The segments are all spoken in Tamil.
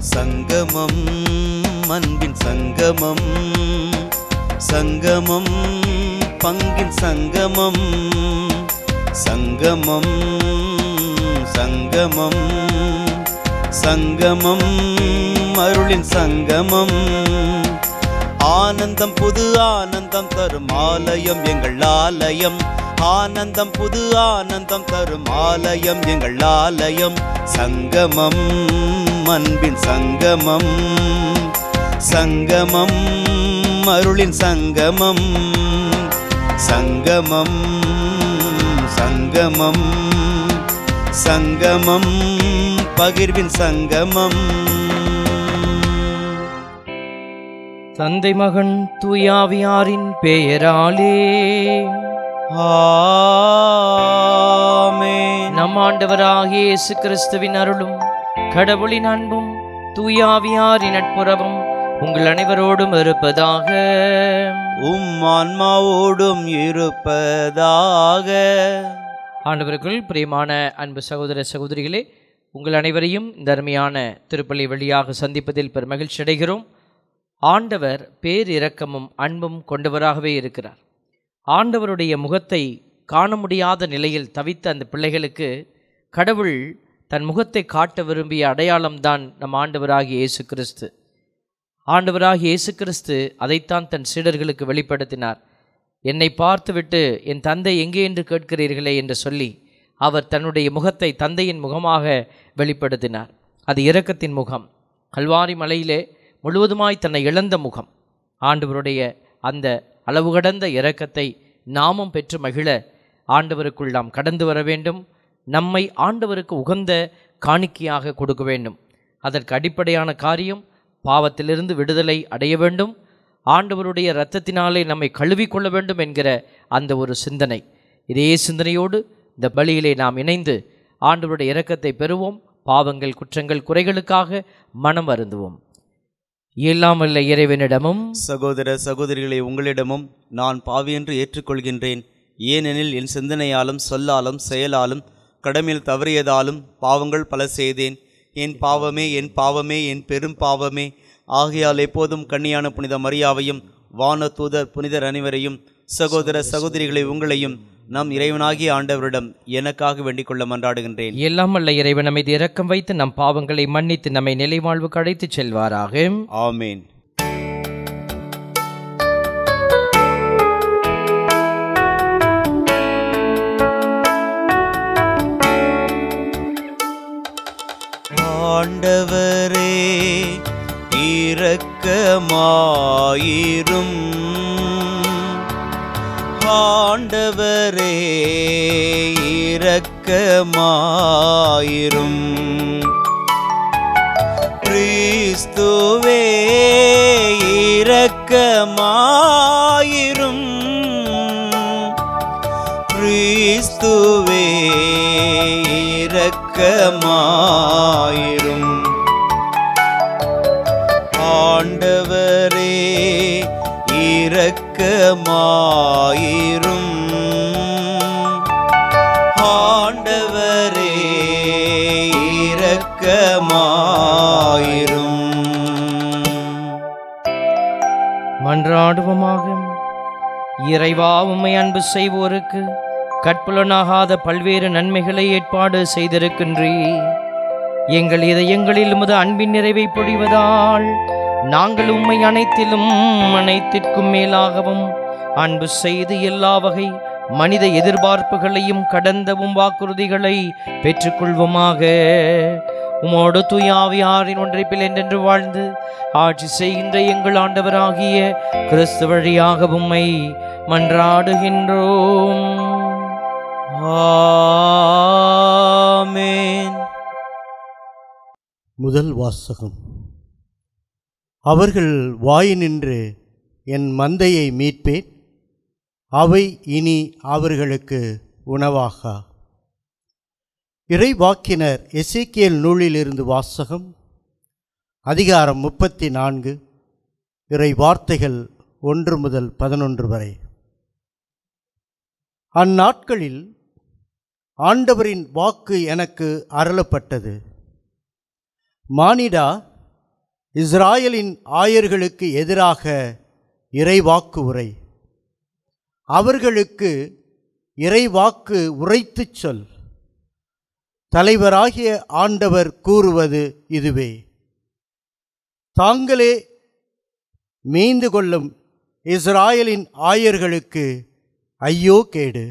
சங்கமம் அன்பின் சங்கமம் சங்கமம் பங்கின் சங்கமம் சங்கமம் சங்கமம் சங்கமம் அருளின் சங்கமம் ஆனந்தம் புது ஆனந்தம் தரும் ஆலயம் எங்கள் ஆலயம் ஆனந்தம் புது ஆனந்தம் தரும் ஆலயம் எங்கள் ஆலயம் சங்கமம் அன்பின் சங்கமம் சங்கமம் அருளின் சங்கமம் சங்கமம் சங்கமம் சங்கமம் பகிர்வின் சங்கமம் தந்தை மகன் தூயாவியாரின் பெயராலே ஆமென் நம் ஆண்டவராகிய இயேசு கிறிஸ்துவின் அருளும் கடவுளின் அன்பும் தூயாவியாரின் நட்புறவும் உங்கள் அனைவரோடும் இருப்பதாக உம் ஆன்மாவோடும் இருப்பதாக ஆண்டவருக்குள் பிரியமான அன்பு சகோதர சகோதரிகளே உங்கள் அனைவரையும் இந்த அருமையான திருப்பலி வழியாக சந்திப்பதில் பெரும் மகிழ்ச்சி அடைகிறோம் ஆண்டவர் பேரிரக்கமும் அன்பும் கொண்டவராகவே இருக்கிறார் ஆண்டவருடைய முகத்தை காண முடியாத நிலையில் தவித்த அந்த பிள்ளைகளுக்கு கடவுள் தன் முகத்தை காட்ட விரும்பிய அடையாளம்தான் நம் ஆண்டவராகிய இயேசு கிறிஸ்து ஆண்டவராகிய இயேசு கிறிஸ்து அதைத்தான் தன் சீடர்களுக்கு வெளிப்படுத்தினார் என்னை பார்த்துவிட்டு என் தந்தை எங்கே என்று கேட்கிறீர்களே என்று சொல்லி அவர் தன்னுடைய முகத்தை தந்தையின் முகமாக வெளிப்படுத்தினார் அது இரக்கத்தின் முகம் கல்வாரி மலையிலே முழுவதுமாய் தன்னை இழந்த முகம் ஆண்டவருடைய அந்த அளவு கடந்த இரக்கத்தை நாமும் பெற்று மகிழ ஆண்டவருக்குள் நாம் கடந்து வர வேண்டும் நம்மை ஆண்டவருக்கு உகந்த காணிக்கையாக கொடுக்க வேண்டும் அதற்கு அடிப்படையான காரியம் பாவத்திலிருந்து விடுதலை அடைய வேண்டும் ஆண்டவருடைய இரத்தத்தினாலே நம்மை கழுவிக்கொள்ள வேண்டும் என்கிற அந்த ஒரு சிந்தனை இதே சிந்தனையோடு இந்த பலியிலே நாம் இணைந்து ஆண்டவருடைய இரக்கத்தை பெறுவோம் பாவங்கள் குற்றங்கள் குறைகளுக்காக மனம் வருந்துவோம் இயலாமல்ல இறைவனிடமும் சகோதர சகோதரிகளை உங்களிடமும் நான் பாவி என்று ஏற்றுக்கொள்கின்றேன் ஏனெனில் என் சிந்தனையாலும் சொல்லாலும் செயலாலும் கடமையில் தவறியதாலும் பாவங்கள் பல செய்தேன் என் பாவமே என் பாவமே என் பெரும் பாவமே ஆகையால் எப்போதும் கன்னியான புனித மரியாவையும் வான தூதர் புனிதர் அனைவரையும் சகோதர சகோதரிகளை உங்களையும் நம் இறைவனாகிய ஆண்டவரிடம் எனக்காக வேண்டிக் கொள்ள மன்றாடுகின்றேன் இயலாமல்ல இறைவன் நம்மை இரக்கம் வைத்து நம் பாவங்களை மன்னித்து நம்மை நிலைவாழ்வுக்கு அழைத்துச் செல்வாராக ஆமேன் ஆண்டவரே இரக்கமாயிரும் ஆண்டவரே இரக்கமாயிரும் கிறிஸ்துவே இரக்கமாயிரும் கிறிஸ்துவே இரக்கமாயிரும் ஆண்டவரே இரக்கமாயிரும் ஆண்டவரே இரக்கமாயிரும் மன்றாடுவோமாக இறைவா உம்மை அன்பு செய்வோருக்கு கற்புலனாகாத பல்வேறு நன்மைகளை ஏற்பாடு செய்திருக்கின்றீ எங்கள் இதயங்களில் உமது அன்பின் நிறைவை பொழிவதால் நாங்கள் உம்மை அனைத்திலும் அனைத்திற்கும் மேலாகவும் அன்பு செய்து எல்லா வகை மனித எதிர்பார்ப்புகளையும் கடந்தவும் வாக்குறுதிகளை பெற்றுக்கொள்வோமாக உமோடு தூயாவியாரின் ஒன்றைப்பில் என்றென்று வாழ்ந்து ஆட்சி செய்கின்ற எங்கள் ஆண்டவராகிய கிறிஸ்து வழியாக உம்மை மன்றாடுகின்றோம் ஆமென் முதல் வாசகம் அவர்கள் வாயினின்று என் மந்தையை மீட்பேன் அவை இனி அவர்களுக்கு உணவாகா இறைவாக்கினர் எசேக்கியேல் நூலிலிருந்து வாசகம் அதிகாரம் முப்பத்தி நான்கு இறை வார்த்தைகள் ஒன்று முதல் பதினொன்று வரை அந்நாட்களில் ஆண்டவரின் வாக்கு எனக்கு அருளப்பட்டது மானிடா இஸ்ராயலின் ஆயர்களுக்கு எதிராக இறைவாக்கு உரை அவர்களுக்கு இறைவாக்கு உரைத்துச் சொல் தலைவராகிய ஆண்டவர் கூறுவது இதுவே தாங்களே மீந்து கொள்ளும் இஸ்ராயலின் ஆயர்களுக்கு ஐயோ கேடு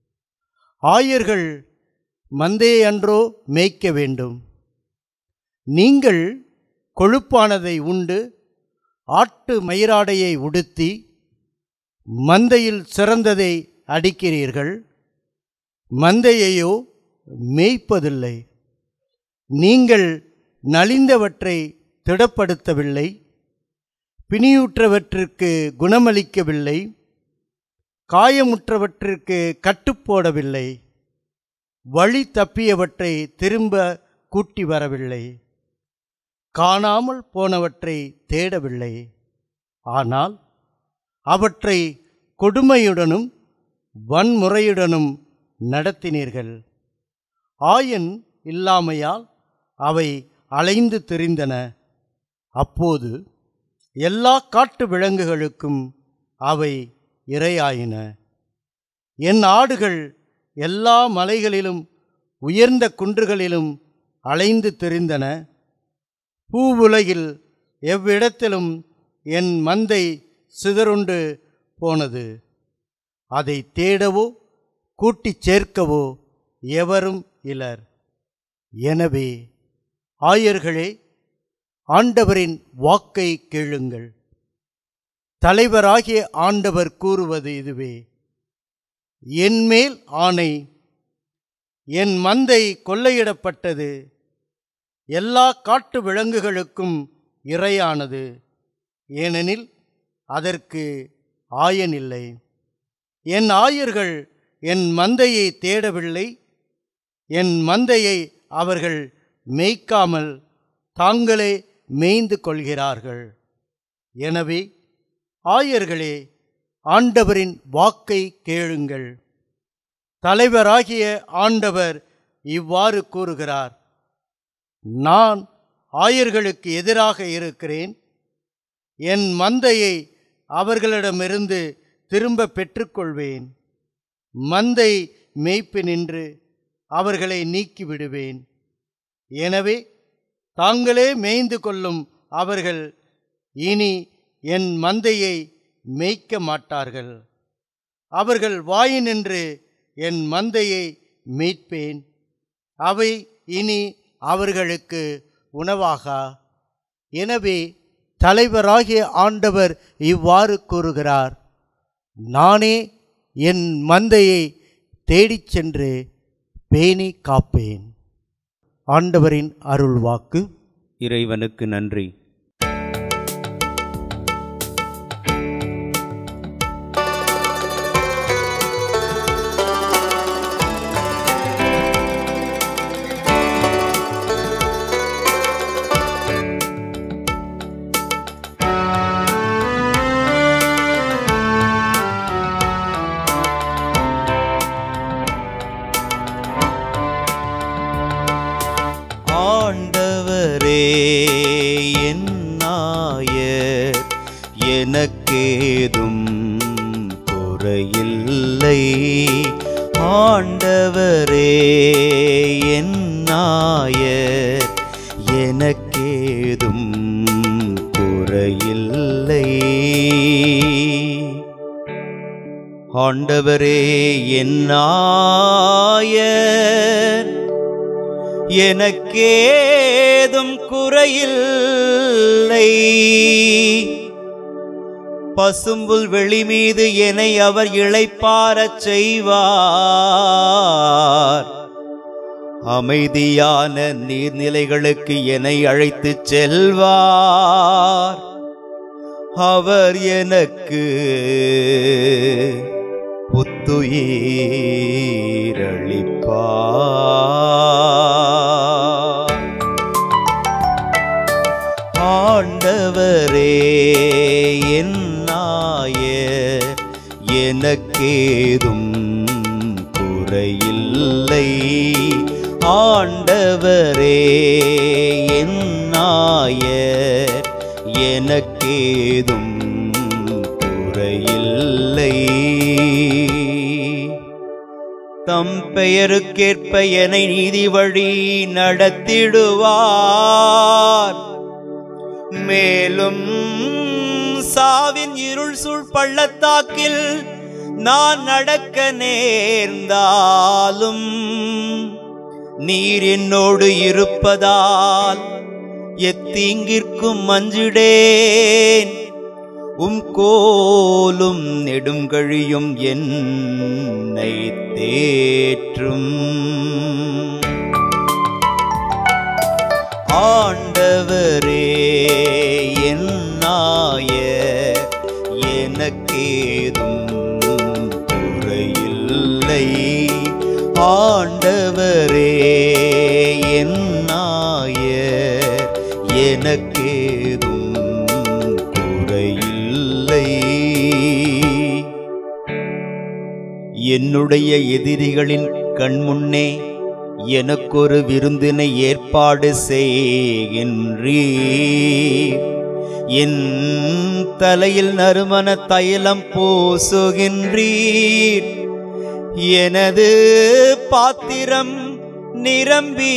ஆயர்கள் மந்தையன்றோ மேய்க்க வேண்டும் நீங்கள் கொழுப்பானதை உண்டு ஆட்டு மயிராடையை உடுத்தி மந்தையில் சிறந்ததை அடிக்கிறீர்கள் மந்தையையோ மேய்ப்பதில்லை நீங்கள் நலிந்தவற்றை திடப்படுத்தவில்லை பிணியுற்றவற்றிற்கு குணமளிக்கவில்லை காயமுற்றவற்றிற்கு கட்டுப்போடவில்லை வழி தப்பியவற்றை திரும்ப கூட்டி வரவில்லை காணாமல் போனவற்றை தேடவில்லை ஆனால் அவற்றை கொடுமையுடனும் வன்முறையுடனும் நடத்தினீர்கள் ஆயன் இல்லாமையால் அவை அலைந்து திரிந்தன அப்போது எல்லா காட்டு விலங்குகளுக்கும் அவை இரையாயின என் ஆடுகள் எல்லா மலைகளிலும் உயர்ந்த குன்றுகளிலும் அலைந்து திரிந்தன பூவுலகில் எவ்விடத்திலும் என் மந்தை சிதறுண்டு போனது அதை தேடவோ கூட்டிச் சேர்க்கவோ எவரும் இலர் எனவே ஆயர்களே ஆண்டவரின் வாக்கை கேளுங்கள் தலைவராகிய ஆண்டவர் கூறுவது இதுவே என்மேல் ஆணை என் மந்தை கொள்ளையிடப்பட்டது எல்லா காட்டு விலங்குகளுக்கும் இரையானது ஏனெனில் அதற்கு ஆயன் இல்லை என் ஆயர்கள் என் மந்தையை தேடவில்லை என் மந்தையை அவர்கள் மேய்க்காமல் தாங்களே மேய்ந்து கொள்கிறார்கள் எனவே ஆயர்களே ஆண்டவரின் வாக்கை கேளுங்கள் தலைவராகிய ஆண்டவர் இவ்வாறு கூறுகிறார் நான் ஆயர்களுக்கு எதிராக இருக்கிறேன் என் மந்தையை அவர்களிடமிருந்து திரும்ப பெற்றுக்கொள்வேன் மந்தை மேய்ப்பு நின்று அவர்களை நீக்கிவிடுவேன் எனவே தாங்களே மேய்ந்து கொள்ளும் அவர்கள் இனி என் மந்தையை மேய்க்க மாட்டார்கள் அவர்கள் வாயினின்று என் மந்தையை மீட்பேன் அவை இனி அவர்களுக்கு உணவாகா எனவே தலைவராகிய ஆண்டவர் இவ்வாறு கூறுகிறார் நானே என் மந்தையை தேடிச் சென்று பேணி காப்பேன் ஆண்டவரின் அருள் வாக்கு இறைவனுக்கு நன்றி ஆண்டவரே என் நாயர் எனக்கேதும் குறையில்லை ஆண்டவரே என் நாயர் எனக்கேதும் குறையில்லை ஆண்டவரே என் நாயர் எனக்கேதும் குறையில்லை பசும்புல் வெளி மீது என்னை அவர் இளைப்பாரச் செய்வார் அமைதியான நீர்நிலைகளுக்கு என்னை அழைத்துச் செல்வார் அவர் எனக்கு புத்துயிரளிப்பார் ஆண்டவரே என் நாயர் எனக்கேதும் குறையில்லை ஆண்டவரே என் நாயர் எனக்கேதும் குறையில்லை தம் பெயருக்கேற்ப என்னை நீதி வழி நடத்திடுவார் மேலும் சாவின் இருள் சூழ் பள்ளத்தாக்கில் நான் நடக்க நேர்ந்தாலும் நீர் என்னோடு இருப்பதால் எத்தீங்கிற்கும் மஞ்சிடேன் உம் கோலும் நெடுங்கழியும் என்னை தேற்றும் ஆண்டவரே என்னாய எனக்கேதும் குறையில்லை ஆண்டவரே என்னாய எனக்கேதும் குறையில்லை என்னுடைய எதிரிகளின் கண்முன்னே எனக்கொரு விருந்தினை ஏற்பாடு செய்கின்றீ என் தலையில் நறுமண தைலம் பூசுகின்றீர் எனது பாத்திரம் நிரம்பி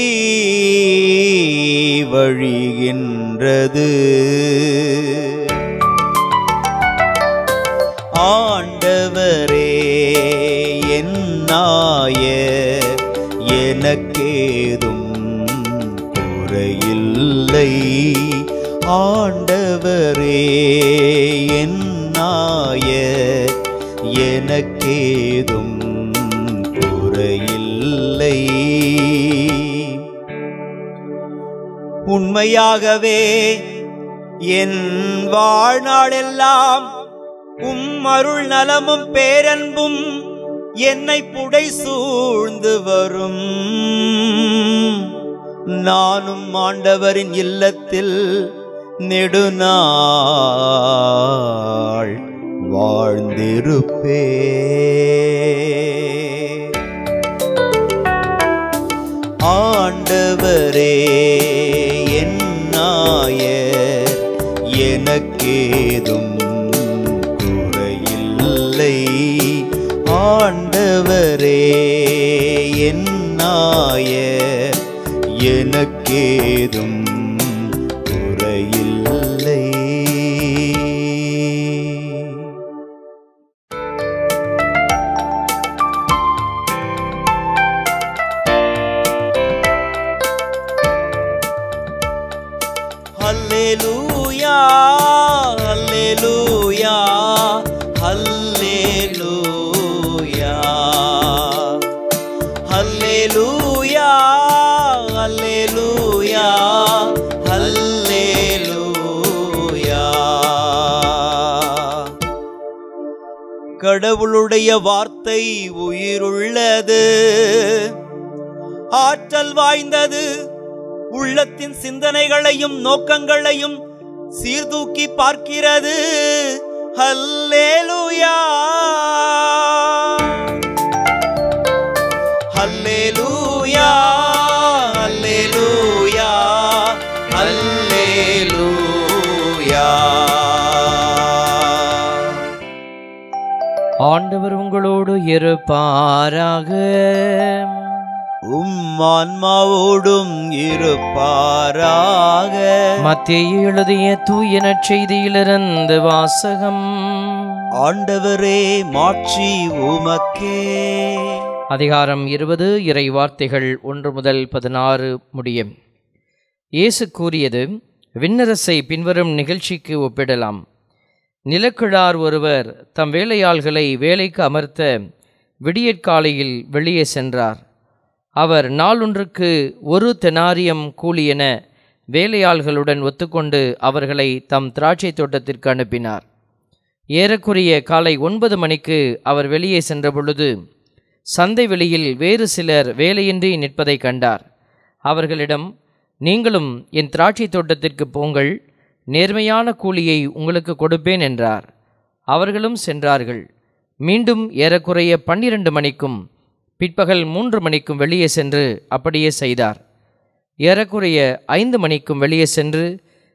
வழிகின்றது ஆண்டவரே என்னாய எனக்கேதும் குறையில்லை ஆண்டவரே என்னாய எனக்கேதும் குறையில்லை உண்மையாகவே என் வாழ்நாளெல்லாம் உம் அருள் நலமும் பேரன்பும் என்னை புடை சூழ்ந்து வரும் நானும் ஆண்டவரின் இல்லத்தில் நெடுநாள் வாழ்ந்திருப்பே ஆண்டவரே என்னாய எனக்கேதும் குறையில்லை ஆண்டவரே என்னாய எனக்கேதும் குறையில்லை ஹல்லேலூயா ஹல்லேலூயா ஹல்லேலூயா ஹல்லேலூயா ஹல்லேலூயா ஹல்லேலூயா கடவுளுடைய வார்த்தை உயிருள்ளது ஆற்றல் வாய்ந்தது உள்ளத்தின் சிந்தனைகளையும் நோக்கங்களையும் சீர்தூக்கி பார்க்கிறது ஹல்லேலூயா ஹல்லேலூயா ஹல்லேலூயா ஹல்லேலூயா ஆண்டவர் உங்களோடு இருப்பாராக உம் ஆன்மாவோடும் இருப்பாராக மத்திய எழுதிய தூய நற்செய்தியிலிருந்து வாசகம் ஆண்டவரே மாட்சி உமக்கே அதிகாரம் இருபது இறை வார்த்தைகள் ஒன்று முதல் பதினாறு முடியும் இயேசு கூறியது விண்ணரசை பின்வரும் நிகழ்ச்சிக்கு ஒப்பிடலாம் நிலக்கிழார் ஒருவர் தம் வேலையாள்களை வேலைக்கு அமர்த்த விடியற்காலையில் வெளியே சென்றார் அவர் நாளொன்றுக்கு ஒரு தெனாரியம் கூலி என வேலையாள்களுடன் ஒத்துக்கொண்டு அவர்களை தம் திராட்சை தோட்டத்திற்கு அனுப்பினார் ஏறக்குறைய காலை ஒன்பது மணிக்கு அவர் வெளியே சென்றபொழுது சந்தை வெளியில் வேறு சிலர் வேலையின்றி நிற்பதை கண்டார் அவர்களிடம் நீங்களும் என் திராட்சை தோட்டத்திற்கு போங்கள் நேர்மையான கூலியை உங்களுக்கு கொடுப்பேன் என்றார் அவர்களும் சென்றார்கள் மீண்டும் ஏறக்குறைய பன்னிரண்டு மணிக்கும் பிற்பகல் மூன்று மணிக்கும் வெளியே சென்று அப்படியே செய்தார் ஏறக்குறைய ஐந்து மணிக்கும் வெளியே சென்று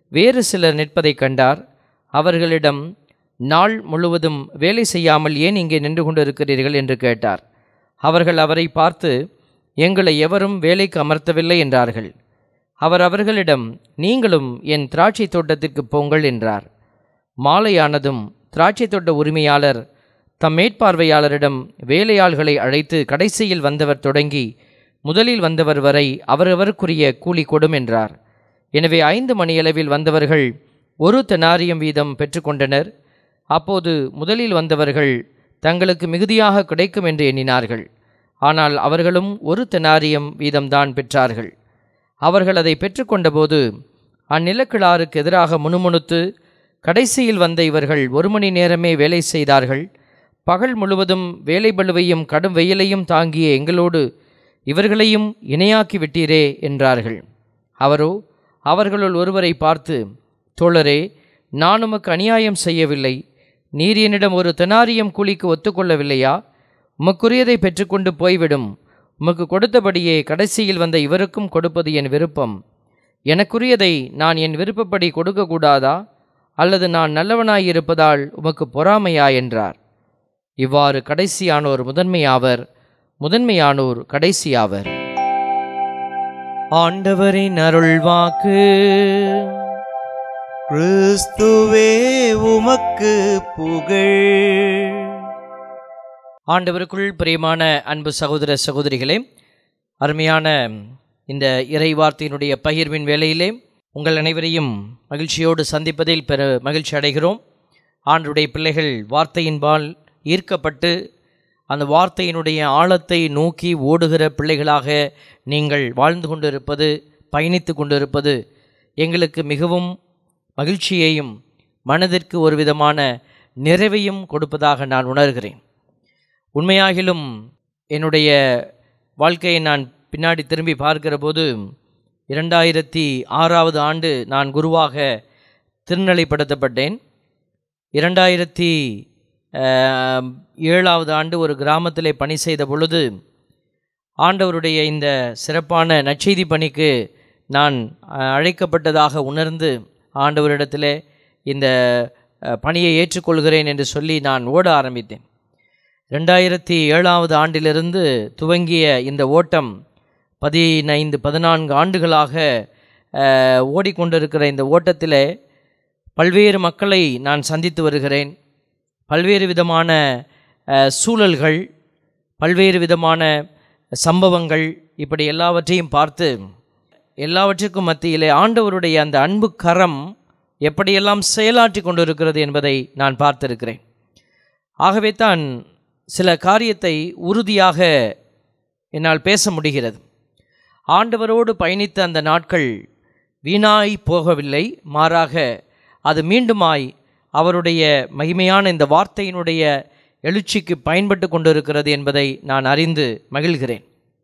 வேறு சிலர் நிற்பதைக் கண்டார் அவர்களிடம் நாள் முழுவதும் வேலை செய்யாமல் ஏன் இங்கே நின்று கொண்டிருக்கிறீர்கள் என்று கேட்டார் அவர்கள் அவரை பார்த்து எங்களை எவரும் வேலைக்கு அமர்த்தவில்லை என்றார்கள் அவர் அவர்களிடம் நீங்களும் என் திராட்சை தோட்டத்திற்கு போங்கள் என்றார் மாலையானதும் திராட்சை தோட்ட உரிமையாளர் தம் மேற்பார்வையாளரிடம் வேலையாள்களை அழைத்து கடைசியில் வந்தவர் தொடங்கி முதலில் வந்தவர் வரை அவரவருக்குரிய கூலி கொடும் என்றார் எனவே ஐந்து மணியளவில் வந்தவர்கள் ஒரு தெனாரியம் வீதம் பெற்றுக்கொண்டனர் அப்போது முதலில் வந்தவர்கள் தங்களுக்கு மிகுதியாக கிடைக்கும் என்று எண்ணினார்கள் ஆனால் அவர்களும் ஒரு தெனாரியம் வீதம்தான் பெற்றார்கள் அவர்கள் அதை பெற்றுக்கொண்டபோது அந்நிலக்கிழாருக்கு எதிராக முணுமுணுத்து கடைசியில் வந்த இவர்கள் ஒரு மணி நேரமே வேலை செய்தார்கள் பகல் முழுவதும் வேலை பளுவையும் கடும் வெயிலையும் தாங்கிய எங்களோடு இவர்களையும் இணையாக்கி விட்டீரே என்றார்கள் அவரோ அவர்களுள் ஒருவரை பார்த்து தோழரே நான் உமக்கு அநியாயம் செய்யவில்லை நீர் என்னிடம் ஒரு தெனாரியம் கூலிக்கு ஒத்துக்கொள்ளவில்லையா உமக்குரியதை பெற்றுக்கொண்டு போய்விடும் உமக்கு கொடுத்தபடியே கடைசியில் வந்த இவருக்கும் கொடுப்பது என் விருப்பம் எனக்குரியதை நான் என் விருப்பப்படி கொடுக்கக்கூடாதா அல்லது நான் நல்லவனாயிருப்பதால் உமக்கு பொறாமையா என்றார் இவ்வாறு கடைசியானோர் முதன்மையாவர் முதன்மையானோர் கடைசியாவர் ஆண்டவரின் அருள்வாக்கு கிறிஸ்துவே உமக்கு புகழ் ஆண்டவருக்குள் பிரியமான அன்பு சகோதர சகோதரிகளே அருமையான இந்த இறை வார்த்தையினுடைய பகிர்வின் வேளையிலே உங்கள் அனைவரையும் மகிழ்ச்சியோடு சந்திப்பதில் பெரு மகிழ்ச்சி அடைகிறோம் ஆண்டுடைய பிள்ளைகள் வார்த்தையின்பால் ஈர்க்கப்பட்டு அந்த வார்த்தையினுடைய ஆழத்தை நோக்கி ஓடுகிற பிள்ளைகளாக நீங்கள் வாழ்ந்து கொண்டிருப்பது பயணித்து கொண்டிருப்பது எங்களுக்கு மிகவும் மகிழ்ச்சியையும் மனதிற்கு ஒரு விதமான நிறைவையும் கொடுப்பதாக நான் உணர்கிறேன் உண்மையாகிலும் என்னுடைய வாழ்க்கையை நான் பின்னாடி திரும்பி பார்க்கிற போது இரண்டாயிரத்தி ஆறாவது ஆண்டு நான் குருவாக திருநிலைப்படுத்தப்பட்டேன் இரண்டாயிரத்தி ஆஹ், ஏழாவது ஆண்டு ஒரு கிராமத்திலே பணி செய்த பொழுது ஆண்டவருடைய இந்த சிறப்பான நற்செய்தி பணிக்கு நான் அஹ், அழைக்கப்பட்டதாக உணர்ந்து ஆண்டவரிடத்திலே இந்த அஹ், பணியை ஏற்றுக்கொள்கிறேன் என்று சொல்லி நான் ஓட ஆரம்பித்தேன் ரெண்டாயிரத்தி ஏழாவது ஆண்டிலிருந்து துவங்கிய இந்த ஓட்டம் பதினைந்து பதினான்கு ஆண்டுகளாக அஹ், ஓடிக்கொண்டிருக்கிற இந்த ஓட்டத்திலே பல்வேறு மக்களை நான் சந்தித்து வருகிறேன் பல்வேறு விதமான அஹ், சூழல்கள் பல்வேறு விதமான சம்பவங்கள் இப்படி எல்லாவற்றையும் பார்த்து எல்லாவற்றிற்கும் மத்தியிலே ஆண்டவருடைய அந்த அன்பு கரம் எப்படியெல்லாம் செயலாற்றி கொண்டிருக்கிறது என்பதை நான் பார்த்திருக்கிறேன் ஆகவே தான் சில காரியத்தை உறுதியாக என்னால் பேச முடிகிறது ஆண்டவரோடு பயணித்த அந்த நாட்கள் வீணாய் போகவில்லை மாறாக அது மீண்டுமாய் அவருடைய மகிமையான இந்த வார்த்தையினுடைய எழுச்சிக்கு பயன்பட்டு கொண்டிருக்கிறது என்பதை நான் அறிந்து மகிழ்கிறேன்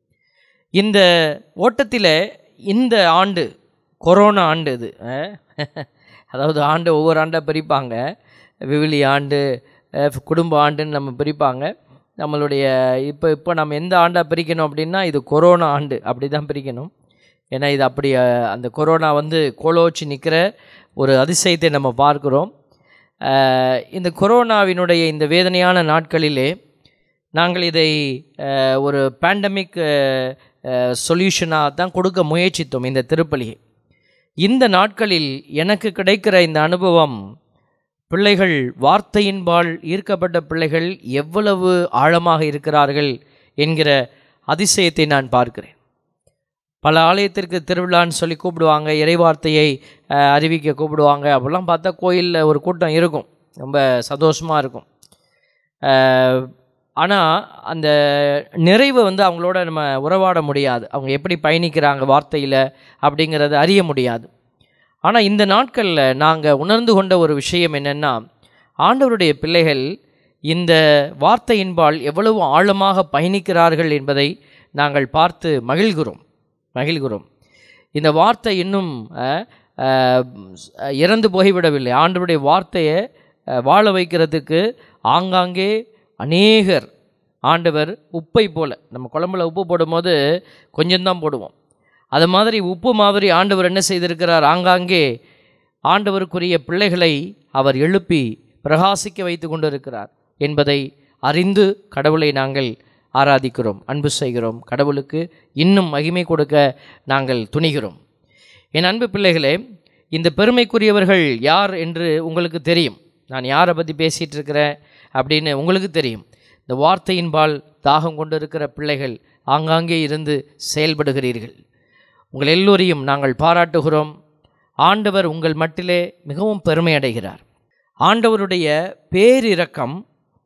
இந்த ஓட்டத்தில் இந்த ஆண்டு கொரோனா ஆண்டு இது அஹ், அதாவது ஆண்டு ஒவ்வொரு ஆண்டாக பிரிப்பாங்க விவிலி ஆண்டு அஹ், குடும்ப ஆண்டுன்னு நம்ம பிரிப்பாங்க நம்மளுடைய இப்போ இப்போ நம்ம எந்த ஆண்டாக பிரிக்கணும் அப்படின்னா இது கொரோனா ஆண்டு அப்படி தான் பிரிக்கணும் ஏன்னா இது அப்படி அஹ், அந்த கொரோனா வந்து கோலோச்சி நிற்கிற ஒரு அதிசயத்தை நம்ம பார்க்குறோம் அஹ், இந்த கொரோனாவினுடைய இந்த வேதனையான நாட்களிலே நாங்கள் இதை அஹ், ஒரு பேண்டமிக் சொல்யூஷனாக தான் கொடுக்க முயற்சித்தோம் இந்த திருப்பலியை இந்த நாட்களில் எனக்கு கிடைக்கிற இந்த அனுபவம் பிள்ளைகள் வார்த்தையின்பால் ஈர்க்கப்பட்ட பிள்ளைகள் எவ்வளவு ஆழமாக இருக்கிறார்கள் என்கிற அதிசயத்தை நான் பார்க்கிறேன் பல ஆலயத்திற்கு திருவிழான்னு சொல்லி கூப்பிடுவாங்க இறைவார்த்தையை அஹ், அறிவிக்க கூப்பிடுவாங்க அப்போல்லாம் பார்த்தா கோயிலில் ஒரு கூட்டம் இருக்கும் ரொம்ப சந்தோஷமாக இருக்கும் ஆனால் அந்த நிறைவை வந்து அவங்களோட நம்ம உறவாட முடியாது அவங்க எப்படி பயணிக்கிறாங்க வார்த்தையில் அப்படிங்கிறத அறிய முடியாது ஆனால் இந்த நாட்களில் நாங்கள் உணர்ந்து கொண்ட ஒரு விஷயம் என்னென்னா ஆண்டவருடைய பிள்ளைகள் இந்த வார்த்தையின்பால் எவ்வளவு ஆழமாக பயணிக்கிறார்கள் என்பதை நாங்கள் பார்த்து மகிழ்கிறோம் மகிழ்கிறோம் இந்த வார்த்தை இன்னும் அஹ், அஹ், இறந்து போய்விடவில்லை ஆண்டவருடைய வார்த்தையை அஹ், வாழ வைக்கிறதுக்கு ஆங்காங்கே அநேகர் ஆண்டவர் உப்பை போல நம்ம குழம்புல உப்பு போடும்போது கொஞ்சம்தான் போடுவோம் அது மாதிரி உப்பு மாதிரி ஆண்டவர் என்ன செய்திருக்கிறார் ஆங்காங்கே ஆண்டவருக்குரிய பிள்ளைகளை அவர் எழுப்பி பிரகாசிக்க வைத்து கொண்டிருக்கிறார் என்பதை அறிந்து கடவுளை நாங்கள் ஆராதிக்கிறோம் அன்பு செய்கிறோம் கடவுளுக்கு இன்னும் மகிமை கொடுக்க நாங்கள் துணிகிறோம் என் அன்பு பிள்ளைகளே இந்த பெருமைக்குரியவர்கள் யார் என்று உங்களுக்கு தெரியும் நான் யாரை பற்றி பேசிகிட்டு இருக்கிறேன் அப்படின்னு உங்களுக்கு தெரியும் இந்த வார்த்தையின்பால் தாகம் கொண்டிருக்கிற பிள்ளைகள் ஆங்காங்கே இருந்து செயல்படுகிறீர்கள் உங்கள் எல்லோரையும் நாங்கள் பாராட்டுகிறோம் ஆண்டவர் உங்கள் மட்டிலே மிகவும் பெருமை அடைகிறார் ஆண்டவருடைய பேரிரக்கம்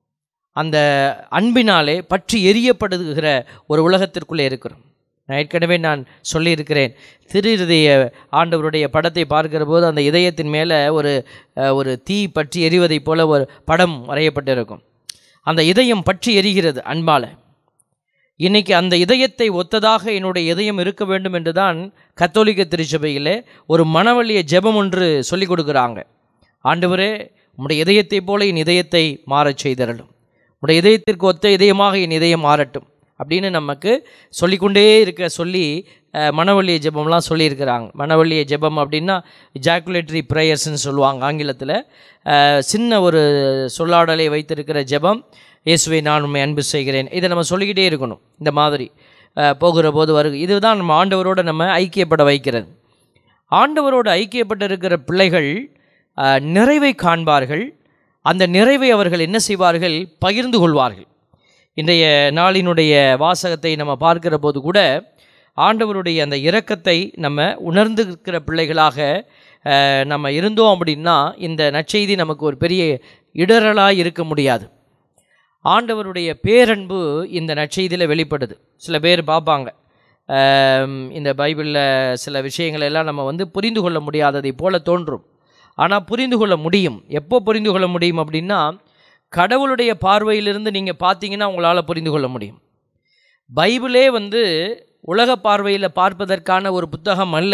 அந்த அன்பினாலே பற்றி எரியப்படுகிற ஒரு உலகத்திற்குள்ளே இருக்கிறோம் நான் ஏற்கனவே நான் சொல்லியிருக்கிறேன் திரு இதய ஆண்டவருடைய படத்தை பார்க்கிற போது அந்த இதயத்தின் மேலே ஒரு அஹ், ஒரு தீ பற்றி எரிவதைப் போல ஒரு படம் வரையப்பட்டிருக்கும் அந்த இதயம் பற்றி எரிகிறது அன்பால் இன்னைக்கு அந்த இதயத்தை ஒத்ததாக என்னுடைய இதயம் இருக்க வேண்டும் என்று தான் கத்தோலிக்க திருச்சபையிலே ஒரு மனவழிய ஜெபம் ஒன்று சொல்லிக் கொடுக்குறாங்க ஆண்டவரே உம்முடைய இதயத்தைப் போல என் இதயத்தை மாறச் செய்தரலும் உம்முடைய இதயத்திற்கு ஒத்த இதயமாக என் இதயம் மாறட்டும் அப்படின்னு நமக்கு சொல்லிக்கொண்டே இருக்க சொல்லி அஹ், மனவழிய ஜெபம்லாம் சொல்லியிருக்கிறாங்க மனவழிய ஜெபம் அப்படின்னா ஜாக்குலேட்டரி ப்ரேயர்ஸ்னு சொல்லுவாங்க ஆங்கிலத்தில் அஹ், சின்ன ஒரு சொல்லாடலை வைத்திருக்கிற ஜெபம் இயேசுவை நான் உண்மை அன்பு செய்கிறேன் இதை நம்ம சொல்லிக்கிட்டே இருக்கணும் இந்த மாதிரி அஹ், போகிற போது வருக இதுதான் நம்ம ஆண்டவரோடு நம்ம ஐக்கியப்பட வைக்கிறது ஆண்டவரோடு ஐக்கியப்பட்டிருக்கிற பிள்ளைகள் அஹ், நிறைவை காண்பார்கள் அந்த நிறைவை அவர்கள் என்ன செய்வார்கள் பகிர்ந்து கொள்வார்கள் இன்றைய நாளினுடைய வாசகத்தை நம்ம பார்க்கிற போது கூட ஆண்டவருடைய அந்த இரக்கத்தை நம்ம உணர்ந்திருக்கிற பிள்ளைகளாக அஹ், நம்ம இருந்தோம் அப்படின்னா இந்த நற்செய்தி நமக்கு ஒரு பெரிய இடரலாக இருக்க முடியாது ஆண்டவருடைய பேரன்பு இந்த நற்செய்தியில் வெளிப்படுது சில பேர் பார்ப்பாங்க ஆம், இந்த பைபிளில் சில விஷயங்கள் எல்லாம் நம்ம வந்து புரிந்து கொள்ள முடியாததை போல தோன்றும் ஆனால் புரிந்து கொள்ள முடியும் எப்போ புரிந்து கொள்ள முடியும் அப்படின்னா கடவுளுடைய பார்வையிலிருந்து நீங்கள் பார்த்தீங்கன்னா உங்களால் புரிந்து கொள்ள முடியும் பைபிளே வந்து உலக பார்வையில் பார்ப்பதற்கான ஒரு புத்தகம் அல்ல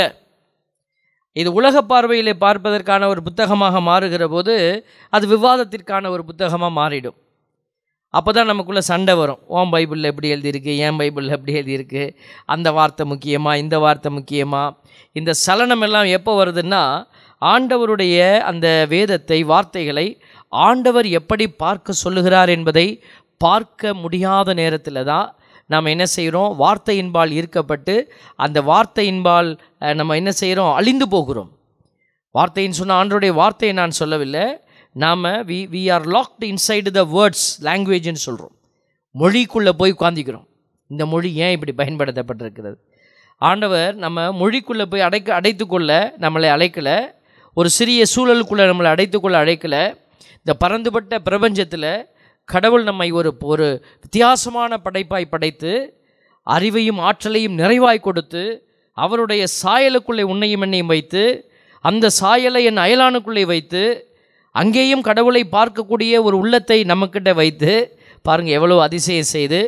இது உலக பார்வையில் பார்ப்பதற்கான ஒரு புத்தகமாக மாறுகிற போது அது விவாதத்திற்கான ஒரு புத்தகமாக மாறிடும் அப்போ தான் நமக்குள்ளே சண்டை வரும் உன் பைபிளில் எப்படி எழுதியிருக்கு என் பைபிளில் எப்படி எழுதியிருக்கு அந்த வார்த்தை முக்கியமா இந்த வார்த்தை முக்கியமா இந்த சலனம் எல்லாம் எப்போ வருதுன்னா ஆண்டவருடைய அந்த வேதத்தை வார்த்தைகளை ஆண்டவர் எப்படி பார்க்க சொல்லுகிறார் என்பதை பார்க்க முடியாத நேரத்தில் தான் நாம் என்ன செய்கிறோம் வார்த்தையின்பால் ஈர்க்கப்பட்டு அந்த வார்த்தையின்பால் அஹ், நம்ம என்ன செய்கிறோம் அழிந்து போகிறோம் வார்த்தைன்னு சொன்ன ஆண்டருடைய வார்த்தையை நான் சொல்லவில்லை நாம் we we are locked inside the words லாங்குவேஜ்னு சொல்கிறோம் மொழிக்குள்ளே போய் உட்காந்திக்கிறோம் இந்த மொழி ஏன் இப்படி பயன்படுத்தப்பட்டிருக்கிறது ஆண்டவர் நம்ம மொழிக்குள்ளே போய் அடைக்க அடைத்துக்கொள்ள நம்மளை அழைக்கலை ஒரு சிறிய சூழலுக்குள்ளே நம்மளை அடைத்துக்கொள்ள அழைக்கலை இந்த பறந்துபட்ட பிரபஞ்சத்தில் கடவுள் நம்மை ஒரு ஒரு வித்தியாசமான படைப்பாய் படைத்து அறிவையும் ஆற்றலையும் நிறைவாய் கொடுத்து அவருடைய சாயலுக்குள்ளே உன்னையும் என்னையும் வைத்து அந்த சாயலை என் அயலானுக்குள்ளே வைத்து அங்கேயும் கடவுளை பார்க்கக்கூடிய ஒரு உள்ளத்தை நம்மக்கிட்ட வைத்து பாருங்கள் எவ்வளோ அதிசயம் செய்து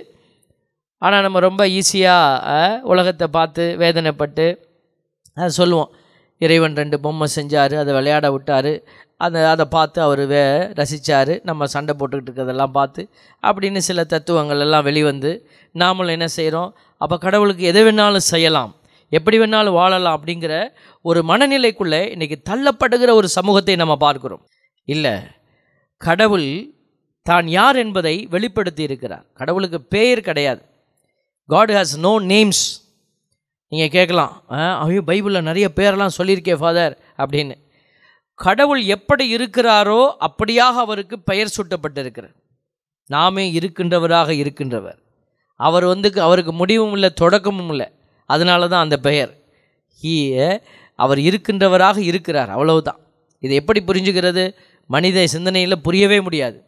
ஆனால் நம்ம ரொம்ப ஈஸியாக உலகத்தை பார்த்து வேதனைப்பட்டு அதை சொல்லுவோம் இறைவன் ரெண்டு பொம்மை செஞ்சார் அதை விளையாட விட்டார் அதை அதை பார்த்து அவர் வே ரசித்தார் நம்ம சண்டை போட்டுக்கிட்டு இருக்கிறதெல்லாம் பார்த்து அப்படின்னு சில தத்துவங்கள் எல்லாம் வெளிவந்து நாமளும் என்ன செய்கிறோம் அப்போ கடவுளுக்கு எதை வேணாலும் செய்யலாம் எப்படி வேணாலும் வாழலாம் அப்படிங்கிற ஒரு மனநிலைக்குள்ளே இன்றைக்கி தள்ளப்படுகிற ஒரு சமூகத்தை நம்ம பார்க்கிறோம் இல்லை கடவுள் தான் யார் என்பதை வெளிப்படுத்தி இருக்கிறார் கடவுளுக்கு பெயர் கிடையாது காட் ஹாஸ் நோ நேம்ஸ் நீங்கள் கேட்கலாம் "ஆ, ஐயோ பைபிளில் நிறைய பேரெல்லாம் சொல்லியிருக்கே ஃபாதர் அப்படின்னு கடவுள் எப்படி இருக்கிறாரோ அப்படியாக அவருக்கு பெயர் சூட்டப்பட்டிருக்கிறார் நாமே இருக்கின்றவராக இருக்கின்றவர் அவர் வந்து அவருக்கு முடிவும் இல்லை தொடக்கமும் இல்லை அதனால தான் அந்த பெயர் ஹீ அவர் இருக்கின்றவராக இருக்கிறார் அவ்வளவுதான் இதை எப்படி புரிஞ்சுக்கிறது மனித சிந்தனையில் புரியவே முடியாது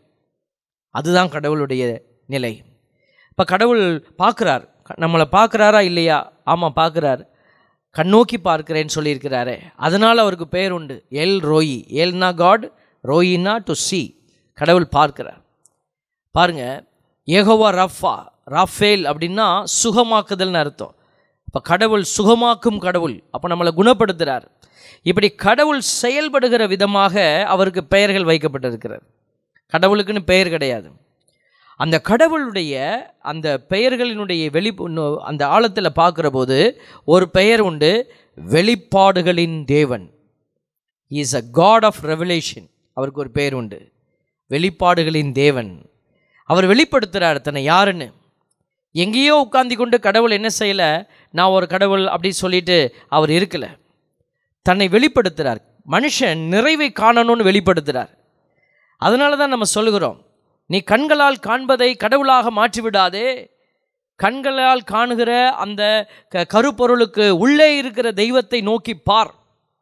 அதுதான் கடவுளுடைய நிலை இப்போ கடவுள் பார்க்குறார் நம்மளை பார்க்குறாரா இல்லையா ஆமாம் பார்க்குறார் கண்ணோக்கி பார்க்கிறேன்னு சொல்லியிருக்கிறாரே அதனால் அவருக்கு பெயர் உண்டு எல் ரோயி எல்னா காட் ரோயினா டு சி கடவுள் பார்க்கிறார் பாருங்க ஏகோவா ரஃபா ராஃபேல் அப்படின்னா சுகமாக்குதல்னு அர்த்தம் இப்போ கடவுள் சுகமாக்கும் கடவுள் அப்போ நம்மளை குணப்படுத்துகிறார் இப்படி கடவுள் செயல்படுகிற விதமாக அவருக்கு பெயர்கள் வைக்கப்பட்டிருக்கிறது கடவுளுக்குன்னு பெயர் கிடையாது அந்த கடவுளுடைய அந்த பெயர்களினுடைய வெளி அந்த ஆழத்தில் பார்க்குற போது ஒரு பெயர் உண்டு வெளிப்பாடுகளின் தேவன் is a God of revelation அவருக்கு ஒரு பேர் உண்டு வெளிப்பாடுகளின் தேவன் அவர் வெளிப்படுத்துகிறார் தன்னை யாருன்னு எங்கேயோ உட்கார்ந்து கொண்டு கடவுள் என்ன செய்யலை நான் ஒரு கடவுள் அப்படி சொல்லிட்டு அவர் இருக்கலை தன்னை வெளிப்படுத்துகிறார் மனுஷன் நிறைவை காணணும்னு வெளிப்படுத்துகிறார் அதனால தான் நம்ம சொல்லுகிறோம் நீ கண்களால் காண்பதை கடவுளாக மாற்றிவிடாதே கண்களால் காணுகிற அந்த க கருப்பொருளுக்கு உள்ளே இருக்கிற தெய்வத்தை நோக்கி பார்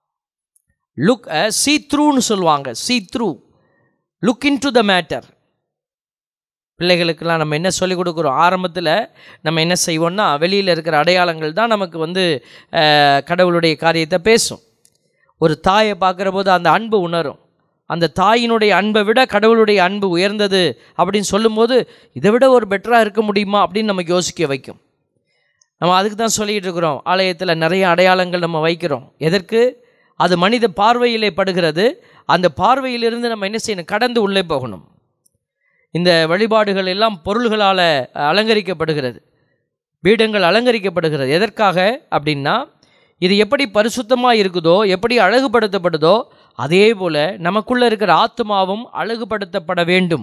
லுக் சீ த்ரூன்னு சொல்லுவாங்க see through look into the matter பிள்ளைகளுக்கெல்லாம் நம்ம என்ன சொல்லிக் கொடுக்குறோம் ஆரம்பத்தில் நம்ம என்ன செய்வோம்னா வெளியில் இருக்கிற அடையாளங்கள் தான் நமக்கு வந்து அஹ், கடவுளுடைய காரியத்தை பேசும் ஒரு தாயை பார்க்குற போது அந்த அன்பு உணரும் அந்த தாயினுடைய அன்பை விட கடவுளுடைய அன்பு உயர்ந்தது அப்படின்னு சொல்லும்போது இதை விட ஒரு பெட்டராக இருக்க முடியுமா அப்படின்னு நமக்கு யோசிக்க வைக்கும் நம்ம அதுக்கு தான் சொல்லிகிட்டு இருக்கிறோம் ஆலயத்தில் நிறைய அடையாளங்கள் நம்ம வைக்கிறோம் எதற்கு அது மனித பார்வையிலே படுகிறது அந்த பார்வையிலிருந்து நம்ம என்ன செய்யணும் கடந்து உள்ளே போகணும் இந்த வழிபாடுகள் எல்லாம் பொருள்களால் அலங்கரிக்கப்படுகிறது பீடங்கள் அலங்கரிக்கப்படுகிறது எதற்காக அப்படின்னா இது எப்படி பரிசுத்தமாக இருக்குதோ எப்படி அழகுபடுத்தப்படுதோ அதே போல் நமக்குள்ளே இருக்கிற ஆத்மாவும் அழகுபடுத்தப்பட வேண்டும்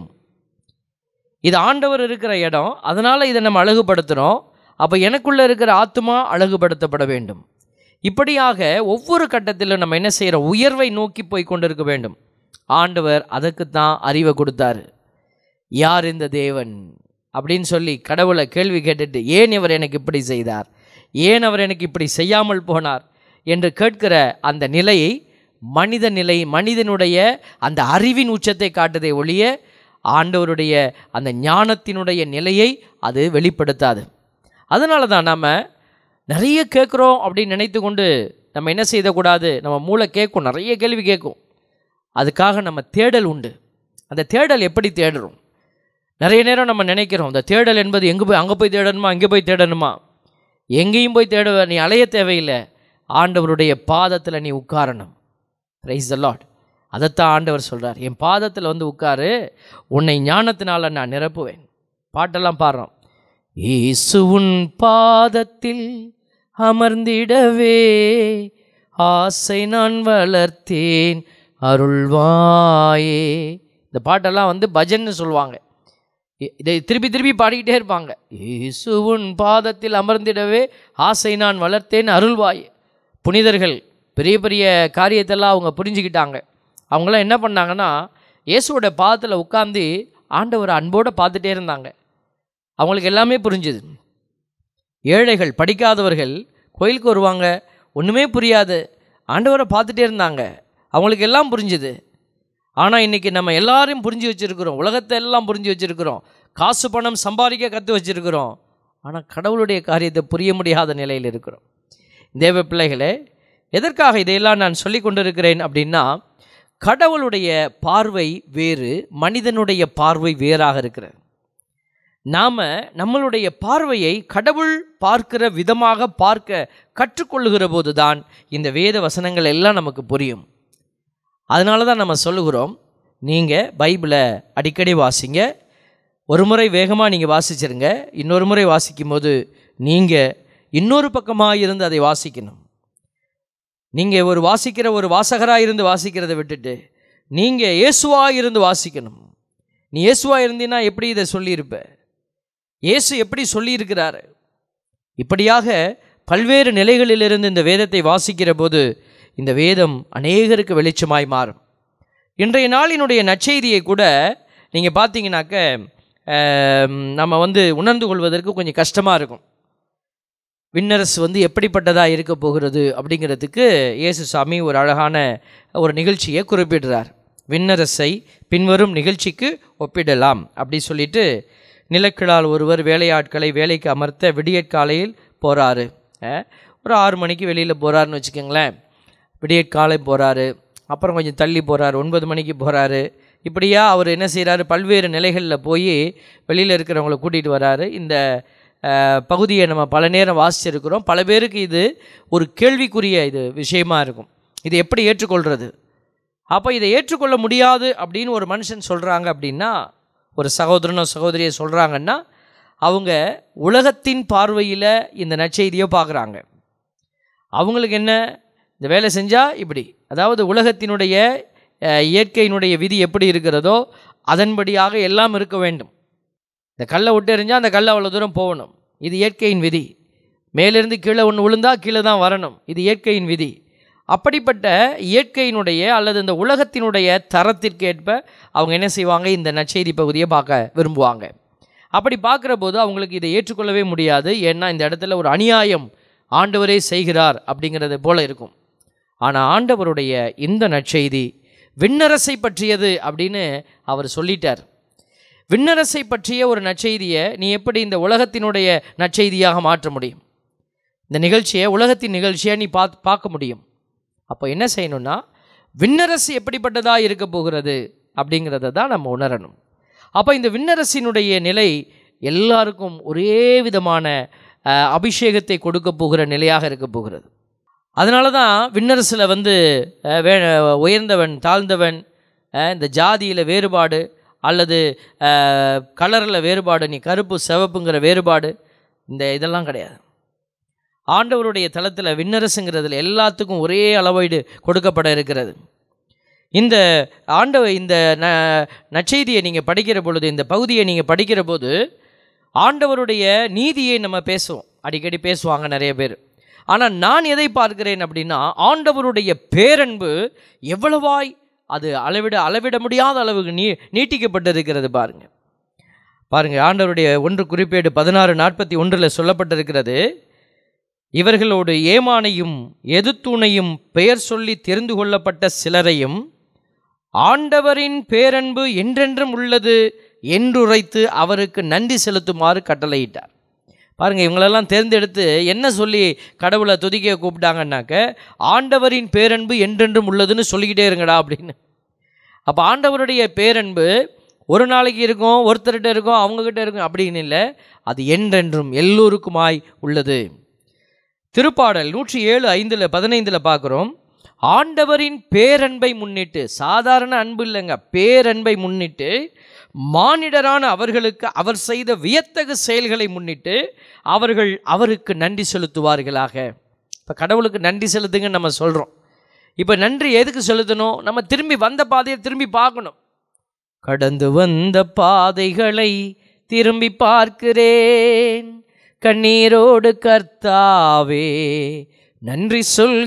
இது ஆண்டவர் இருக்கிற இடம் அதனால் இதை நம்ம அழகுபடுத்துகிறோம் அப்போ எனக்குள்ளே இருக்கிற ஆத்மா அழகுபடுத்தப்பட வேண்டும் இப்படியாக ஒவ்வொரு கட்டத்திலும் நம்ம என்ன செய்கிறோம் உயர்வை நோக்கி போய் கொண்டிருக்க வேண்டும் ஆண்டவர் அதற்கு தான் அறிவை கொடுத்தாரு யார் இந்த தேவன் அப்படின்னு சொல்லி கடவுளை கேள்வி கேட்டுட்டு ஏன் இவர் எனக்கு இப்படி செய்தார் ஏன் அவர் எனக்கு இப்படி செய்யாமல் போனார் என்று கேட்கிற அந்த நிலையை மனித நிலை மனிதனுடைய அந்த அறிவின் உச்சத்தை காட்டுதை ஒழிய ஆண்டவருடைய அந்த ஞானத்தினுடைய நிலையை அது வெளிப்படுத்தாது அதனால தான் நாம் நிறைய கேட்குறோம் அப்படின்னு நினைத்து கொண்டு நம்ம என்ன செய்யக்கூடாது நம்ம மூளை கேட்கும் நிறைய கேள்வி கேட்கும் அதுக்காக நம்ம தேடல் உண்டு அந்த தேடல் எப்படி தேடுறோம் நிறைய நேரம் நம்ம நினைக்கிறோம் இந்த தேடல் என்பது எங்கே போய் அங்கே போய் தேடணுமா இங்கே போய் தேடணுமா எங்கேயும் போய் தேட நீ அலைய தேவையில்லை ஆண்டவருடைய பாதத்தில் நீ உட்காரணும் ரைஸ் த லாட் அதைத்தான் ஆண்டவர் சொல்கிறார் என் பாதத்தில் வந்து உட்காரு உன்னை ஞானத்தினால நான் நிரப்புவேன் பாட்டெல்லாம் பாடுறோம் இயேசு உன் பாதத்தில் அமர்ந்திடவே ஆசை நான் வளர்த்தேன் அருள்வாயே இந்த பாட்டெல்லாம் வந்து பஜன்னு சொல்லுவாங்க இ- இதை திருப்பி திருப்பி பாடிக்கிட்டே இருப்பாங்க இயேசுவின் பாதத்தில் அமர்ந்திடவே ஆசை நான் வளர்த்தேன் அருள்வாய் புனிதர்கள் பெரிய பெரிய காரியத்தெல்லாம் அவங்க புரிஞ்சுக்கிட்டாங்க அவங்களாம் என்ன பண்ணாங்கன்னா இயேசுவோட பாதத்தில் உட்காந்து ஆண்டவரை அன்போடு பார்த்துட்டே இருந்தாங்க அவங்களுக்கு எல்லாமே புரிஞ்சுது ஏழைகள் படிக்காதவர்கள் கோயிலுக்கு வருவாங்க ஒன்றுமே புரியாது ஆண்டவரை பார்த்துட்டே இருந்தாங்க அவங்களுக்கு எல்லாம் புரிஞ்சுது ஆனால் இன்றைக்கி நம்ம எல்லாரையும் புரிஞ்சு வச்சுருக்கிறோம் உலகத்தை எல்லாம் புரிஞ்சு வச்சுருக்கிறோம் காசு பணம் சம்பாதிக்க கற்று வச்சுருக்கிறோம் ஆனால் கடவுளுடைய காரியத்தை புரிய முடியாத நிலையில் இருக்கிறோம் தேவ பிள்ளைகளே எதற்காக இதையெல்லாம் நான் சொல்லி கொண்டிருக்கிறேன் அப்படின்னா கடவுளுடைய பார்வை வேறு மனிதனுடைய பார்வை வேறாக இருக்கிறது நாம் நம்மளுடைய பார்வையை கடவுள் பார்க்கிற விதமாக பார்க்க கற்றுக்கொள்ளுகிற போது தான் இந்த வேத வசனங்கள் எல்லாம் நமக்கு புரியும் அதனால தான் நம்ம சொல்லுகிறோம் நீங்கள் பைபிளை அடிக்கடி வாசிங்க ஒரு முறை வேகமாக நீங்கள் வாசிச்சிருங்க இன்னொரு முறை வாசிக்கும் போது நீங்கள் இன்னொரு பக்கமாக இருந்து அதை வாசிக்கணும் நீங்கள் ஒரு வாசிக்கிற ஒரு வாசகராக இருந்து வாசிக்கிறதை விட்டுட்டு நீங்கள் இயேசுவாக இருந்து வாசிக்கணும் நீ இயேசுவாக இருந்தீன்னா எப்படி இதை சொல்லியிருப்ப இயேசு எப்படி சொல்லியிருக்கிறாரு இப்படியாக பல்வேறு நிலைகளிலிருந்து இந்த வேதத்தை வாசிக்கிற போது இந்த வேதம் அநேகருக்கு வெளிச்சமாய் மாறும் இன்றைய நாளினுடைய நற்செய்தியை கூட நீங்கள் பார்த்தீங்கன்னாக்க ஆம், நம்ம வந்து உணர்ந்து கொள்வதற்கு கொஞ்சம் கஷ்டமாக இருக்கும் விண்ணரசு வந்து எப்படிப்பட்டதாக இருக்க போகிறது அப்படிங்கிறதுக்கு இயேசு சாமி ஒரு அழகான ஒரு நிகழ்ச்சியை குறிப்பிடுறார் விண்ணரசை பின்வரும் நிகழ்ச்சிக்கு ஒப்பிடலாம் அப்படி சொல்லிட்டு நிலக்கிழால் ஒருவர் வேலையாட்களை வேலைக்கு அமர்த்த விடியற்காலையில் போகிறாரு ஒரு ஆறு மணிக்கு வெளியில் போகிறாருன்னு வச்சுக்கோங்களேன் விடியற்காலை போகிறாரு அப்புறம் கொஞ்சம் தள்ளி போகிறாரு ஒன்பது மணிக்கு போகிறாரு இப்படியா அவர் என்ன செய்கிறாரு பல்வேறு நிலைகளில் போய் வெளியில் இருக்கிறவங்கள கூட்டிகிட்டு வராரு இந்த அஹ், பகுதியை நம்ம பல நேரம் வாசிச்சிருக்கிறோம் பல பேருக்கு இது ஒரு கேள்விக்குரிய இது விஷயமா இருக்கும் இது எப்படி ஏற்றுக்கொள்கிறது அப்போ இதை ஏற்றுக்கொள்ள முடியாது அப்படின்னு ஒரு மனுஷன் சொல்கிறாங்க அப்படின்னா ஒரு சகோதரனோ சகோதரியை சொல்கிறாங்கன்னா அவங்க உலகத்தின் பார்வையில் இந்த நற்செய்தியை பார்க்குறாங்க அவங்களுக்கு என்ன இந்த வேலை செஞ்சால் இப்படி அதாவது உலகத்தினுடைய அஹ், இயற்கையினுடைய விதி எப்படி இருக்கிறதோ அதன்படியாக எல்லாம் இருக்க வேண்டும் இந்த கல்லை விட்டு எறிஞ்சால் அந்த கல் அவ்வளோ தூரம் போகணும் இது இயற்கையின் விதி மேலிருந்து கீழே ஒன்று விழுந்தா கீழே தான் வரணும் இது இயற்கையின் விதி அப்படிப்பட்ட இயற்கையினுடைய அல்லது இந்த உலகத்தினுடைய தரத்திற்கேற்ப அவங்க என்ன செய்வாங்க இந்த நற்செய்தி பகுதியை பார்க்க விரும்புவாங்க அப்படி பார்க்குற போது அவங்களுக்கு இதை ஏற்றுக்கொள்ளவே முடியாது ஏன்னா இந்த இடத்துல ஒரு அநியாயம் ஆண்டவரே செய்கிறார் அப்படிங்கிறது போல இருக்கும் ஆனால் ஆண்டவருடைய இந்த நற்செய்தி விண்ணரசை பற்றியது அப்படின்னு அவர் சொல்லிட்டார் விண்ணரசை பற்றிய ஒரு நற்செய்தியை நீ எப்படி இந்த உலகத்தினுடைய நற்செய்தியாக மாற்ற முடியும் இந்த நிகழ்ச்சியை உலகத்தின் நிகழ்ச்சியை நீ பார்த்து பார்க்க முடியும் அப்போ என்ன செய்யணும்னா விண்ணரசு எப்படிப்பட்டதாக இருக்க போகிறது அப்படிங்கிறத தான் நம்ம உணரணும் அப்போ இந்த விண்ணரசினுடைய நிலை எல்லாருக்கும் ஒரே விதமான அஹ், அபிஷேகத்தை கொடுக்க போகிற நிலையாக இருக்க போகிறது அதனால தான் விண்ணரசில் வந்து அஹ், வே உயர்ந்தவன் தாழ்ந்தவன் அஹ், இந்த ஜாதியில் வேறுபாடு அல்லது கலரில் வேறுபாடு நீ கருப்பு சிவப்புங்கிற வேறுபாடு இந்த இதெல்லாம் கிடையாது ஆண்டவருடைய தளத்தில் விண்ணரசுங்கிறதுல எல்லாத்துக்கும் ஒரே அளவீடு கொடுக்கப்பட இருக்கிறது இந்த ஆண்டவ இந்த ந நற்செய்தியை நீங்கள் படிக்கிற பொழுது இந்த பகுதியை நீங்கள் படிக்கிற போது ஆண்டவருடைய நீதியை நம்ம பேசுவோம் அடிக்கடி பேசுவாங்க நிறைய பேர் ஆனால் நான் எதை பார்க்கிறேன் அப்படின்னா ஆண்டவருடைய பேரன்பு எவ்வளவாய் அது அளவிட அளவிட முடியாத அளவுக்கு நீ நீட்டிக்கப்பட்டிருக்கிறது பாருங்க பாருங்க ஆண்டவருடைய ஒன்று குறிப்பேடு பதினாறு நாற்பத்தி ஒன்றில் சொல்லப்பட்டிருக்கிறது இவர்களோடு ஏமானையும் எதுத்தூணையும் பெயர் சொல்லி தெரிந்து கொள்ளப்பட்ட சிலரையும் ஆண்டவரின் பேரன்பு என்றென்றும் உள்ளது என்றுரைத்து அவருக்கு நன்றி செலுத்துமாறு கட்டளையிட்டார் பாருங்க இவங்களெல்லாம் தேர்ந்தெடுத்து என்ன சொல்லி கடவுளை துதிக்க கூப்பிட்டாங்கன்னாக்க ஆண்டவரின் பேரன்பு என்றென்றும் உள்ளதுன்னு சொல்லிக்கிட்டே இருங்கடா அப்படின்னு அப்போ ஆண்டவருடைய பேரன்பு ஒரு நாளைக்கு இருக்கும் ஒருத்தர்கிட்ட இருக்கும் அவங்கக்கிட்ட இருக்கும் அப்படின்னு இல்லை அது என்றென்றும் எல்லோருக்குமாய் உள்ளது திருப்பாடல் நூற்றி ஏழு ஐந்தில் பதினைந்தில் பார்க்குறோம் ஆண்டவரின் பேரன்பை முன்னிட்டு சாதாரண அன்பு இல்லைங்க பேரன்பை முன்னிட்டு மானிடரான அவர்களுக்கு அவர் செய்த வியத்தகு செயல்களை முன்னிட்டு அவர்கள் அவருக்கு நன்றி செலுத்துவார்களாக இப்போ கடவுளுக்கு நன்றி செலுத்துங்கன்னு நம்ம சொல்கிறோம் இப்போ நன்றி எதுக்கு செலுத்தணும் நம்ம திரும்பி வந்த பாதையை திரும்பி பார்க்கணும் கடந்து வந்த பாதைகளை திரும்பி பார்க்கிறேன் கண்ணீரோடு கர்த்தாவே நன்றி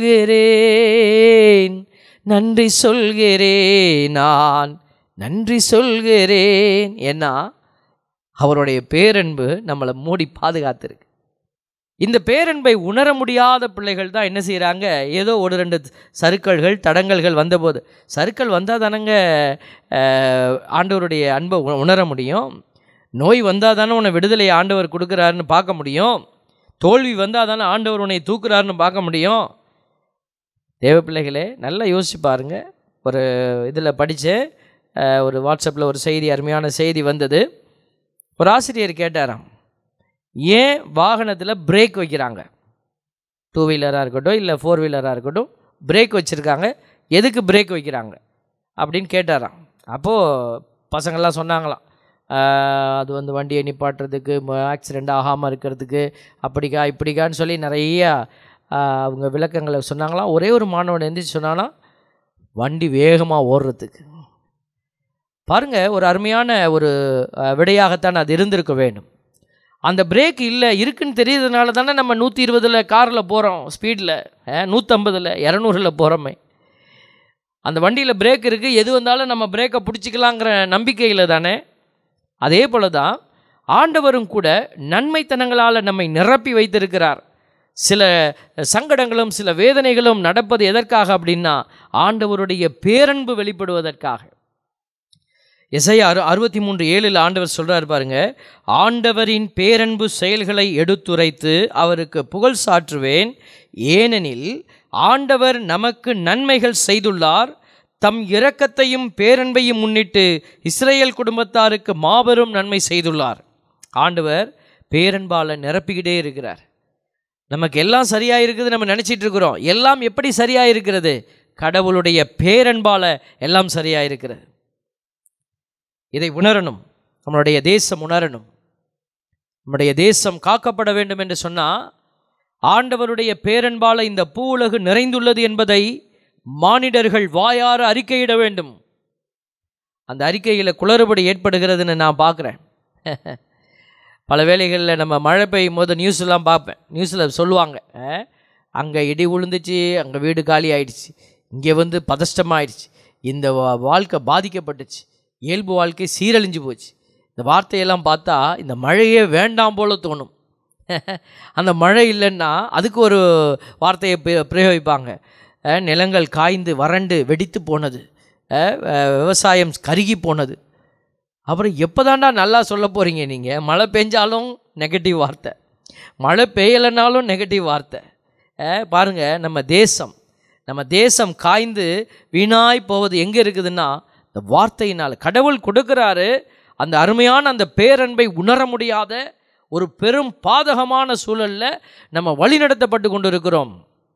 சொல்கிறேன் நன்றி சொல்கிறேன் நான் நன்றி சொல்கிறேன் ஏன்னா அவருடைய பேரன்பு நம்மளை மூடி பாதுகாத்திருக்கு இந்த பேரன்பை உணர முடியாத பிள்ளைகள் தான் என்ன செய்கிறாங்க ஏதோ ஒரு ரெண்டு சறுக்கல்கள் தடங்கல்கள் வந்தபோது சறுக்கல் வந்தால் தானங்க அஹ், ஆண்டவருடைய அன்பை உ- உணர முடியும் நோய் வந்தால் தானே உன்னை விடுதலை ஆண்டவர் கொடுக்குறாருன்னு பார்க்க முடியும் தோல்வி வந்தால் தானே ஆண்டவர் உன்னை தூக்குறாருன்னு பார்க்க முடியும் தேவ பிள்ளைகளே நல்லா யோசிச்சு பாருங்க ஒரு இதில் படித்தேன் ஒரு வாட்ஸ்அப்பில் ஒரு செய்தி அருமையான செய்தி வந்தது ஒரு ஆசிரியர் கேட்டாராம் ஏன் வாகனத்தில் பிரேக் வைக்கிறாங்க டூ வீலராக இருக்கட்டும் இல்லை ஃபோர் வீலராக இருக்கட்டும் பிரேக் வச்சுருக்காங்க எதுக்கு பிரேக் வைக்கிறாங்க அப்படின்னு கேட்டாராம் அப்போது பசங்கள்லாம் சொன்னாங்களாம் "ஆஹ், அது வந்து வண்டியை நிப்பாட்டுறதுக்கு ஆக்சிடெண்ட் ஆகாமல் இருக்கிறதுக்கு அப்படிக்கா இப்படிக்கான்னு சொல்லி நிறையா ஆஹ், அவங்க விளக்கங்களை சொன்னாங்களாம் ஒரே ஒரு மாணவன் எந்திரிச்சு சொன்னானா வண்டி வேகமாக ஓடுறதுக்கு பாருங்க ஒரு அருமையான ஒரு அஹ், விடையாகத்தான் அது இருந்திருக்க வேண்டும் அந்த பிரேக் இல்லை இருக்குன்னு தெரியுறதுனால தானே நம்ம நூற்றி இருபதில் காரில் போகிறோம் ஸ்பீடில் நூற்றம்பதில் இரநூறுல போகிறோமே அந்த வண்டியில் பிரேக் இருக்குது எது வந்தாலும் நம்ம பிரேக்கை பிடிச்சிக்கலாங்கிற நம்பிக்கையில் தானே அதே போல தான் ஆண்டவரும் கூட நன்மைத்தனங்களால் நம்மை நிரப்பி வைத்திருக்கிறார் சில சங்கடங்களும் சில வேதனைகளும் நடப்பது எதற்காக அப்படின்னா ஆண்டவருடைய பேரன்பு வெளிப்படுவதற்காக எசையா அறு அறுபத்தி மூன்று ஏழில் ஆண்டவர் சொல்றார் பாருங்க ஆண்டவரின் பேரன்பு செயல்களை எடுத்துரைத்து அவருக்கு புகழ் சாற்றுவேன் ஏனெனில் ஆண்டவர் நமக்கு நன்மைகள் செய்துள்ளார் தம் இரக்கத்தையும் பேரன்பையும் முன்னிட்டு இஸ்ரேல் குடும்பத்தாருக்கு மாபெரும் நன்மை செய்துள்ளார் ஆண்டவர் பேரன்பால நிரப்பிக்கிட்டே இருக்கிறார் நமக்கு எல்லாம் சரியாக இருக்குது நம்ம நினச்சிட்டு இருக்கிறோம் எல்லாம் எப்படி சரியாக இருக்கிறது கடவுளுடைய பேரன்பால எல்லாம் சரியாக இருக்கிறது இதை உணரணும் நம்மளுடைய தேசம் உணரணும் நம்முடைய தேசம் காக்கப்பட வேண்டும் என்று சொன்னால் ஆண்டவருடைய பேரன்பால இந்த பூவுலகு நிறைந்துள்ளது என்பதை மானிடர்கள் வாயார அறிக்கையிட வேண்டும் அந்த அறிக்கையில் குளறுபடி ஏற்படுகிறதுன்னு நான் பார்க்குறேன் பல வேளைகளில் நம்ம மழை பெய்யும் போது நியூஸ்லாம் பார்ப்பேன் நியூஸில் சொல்லுவாங்க அங்கே இடி விழுந்துச்சு அங்கே வீடு காலி ஆயிடுச்சு இங்கே வந்து பதஷ்டமாயிடுச்சு இந்த வா- வாழ்க்கை பாதிக்கப்பட்டுச்சு இயல்பு வாழ்க்கை சீரழிஞ்சு போச்சு இந்த வார்த்தையெல்லாம் பார்த்தா இந்த மழையே வேண்டாம் போல தோணும் அந்த மழை இல்லைன்னா அதுக்கு ஒரு வார்த்தையை பிரே- பிரயோகிப்பாங்க அஹ், நிலங்கள் காய்ந்து வறண்டு வெடித்து போனது அஹ், அஹ், விவசாயம் கருகி போனது அப்புறம் எப்போதாண்டா நல்லா சொல்ல போகிறீங்க நீங்கள் மழை பெஞ்சாலும் நெகட்டிவ் வார்த்தை மழை பெய்யலைனாலும் நெகட்டிவ் வார்த்தை அஹ், பாருங்க நம்ம தேசம் நம்ம தேசம் காய்ந்து வீணாய் போவது எங்கே இருக்குதுன்னா இந்த வார்த்தையினால் கடவுள் கொடுக்குறாரு அந்த அருமையான அந்த பேரன்பை உணர முடியாத ஒரு பெரும் பாதகமான சூழலில் நம்ம வழிநடத்தப்பட்டு கொண்டு இருக்கிறோம்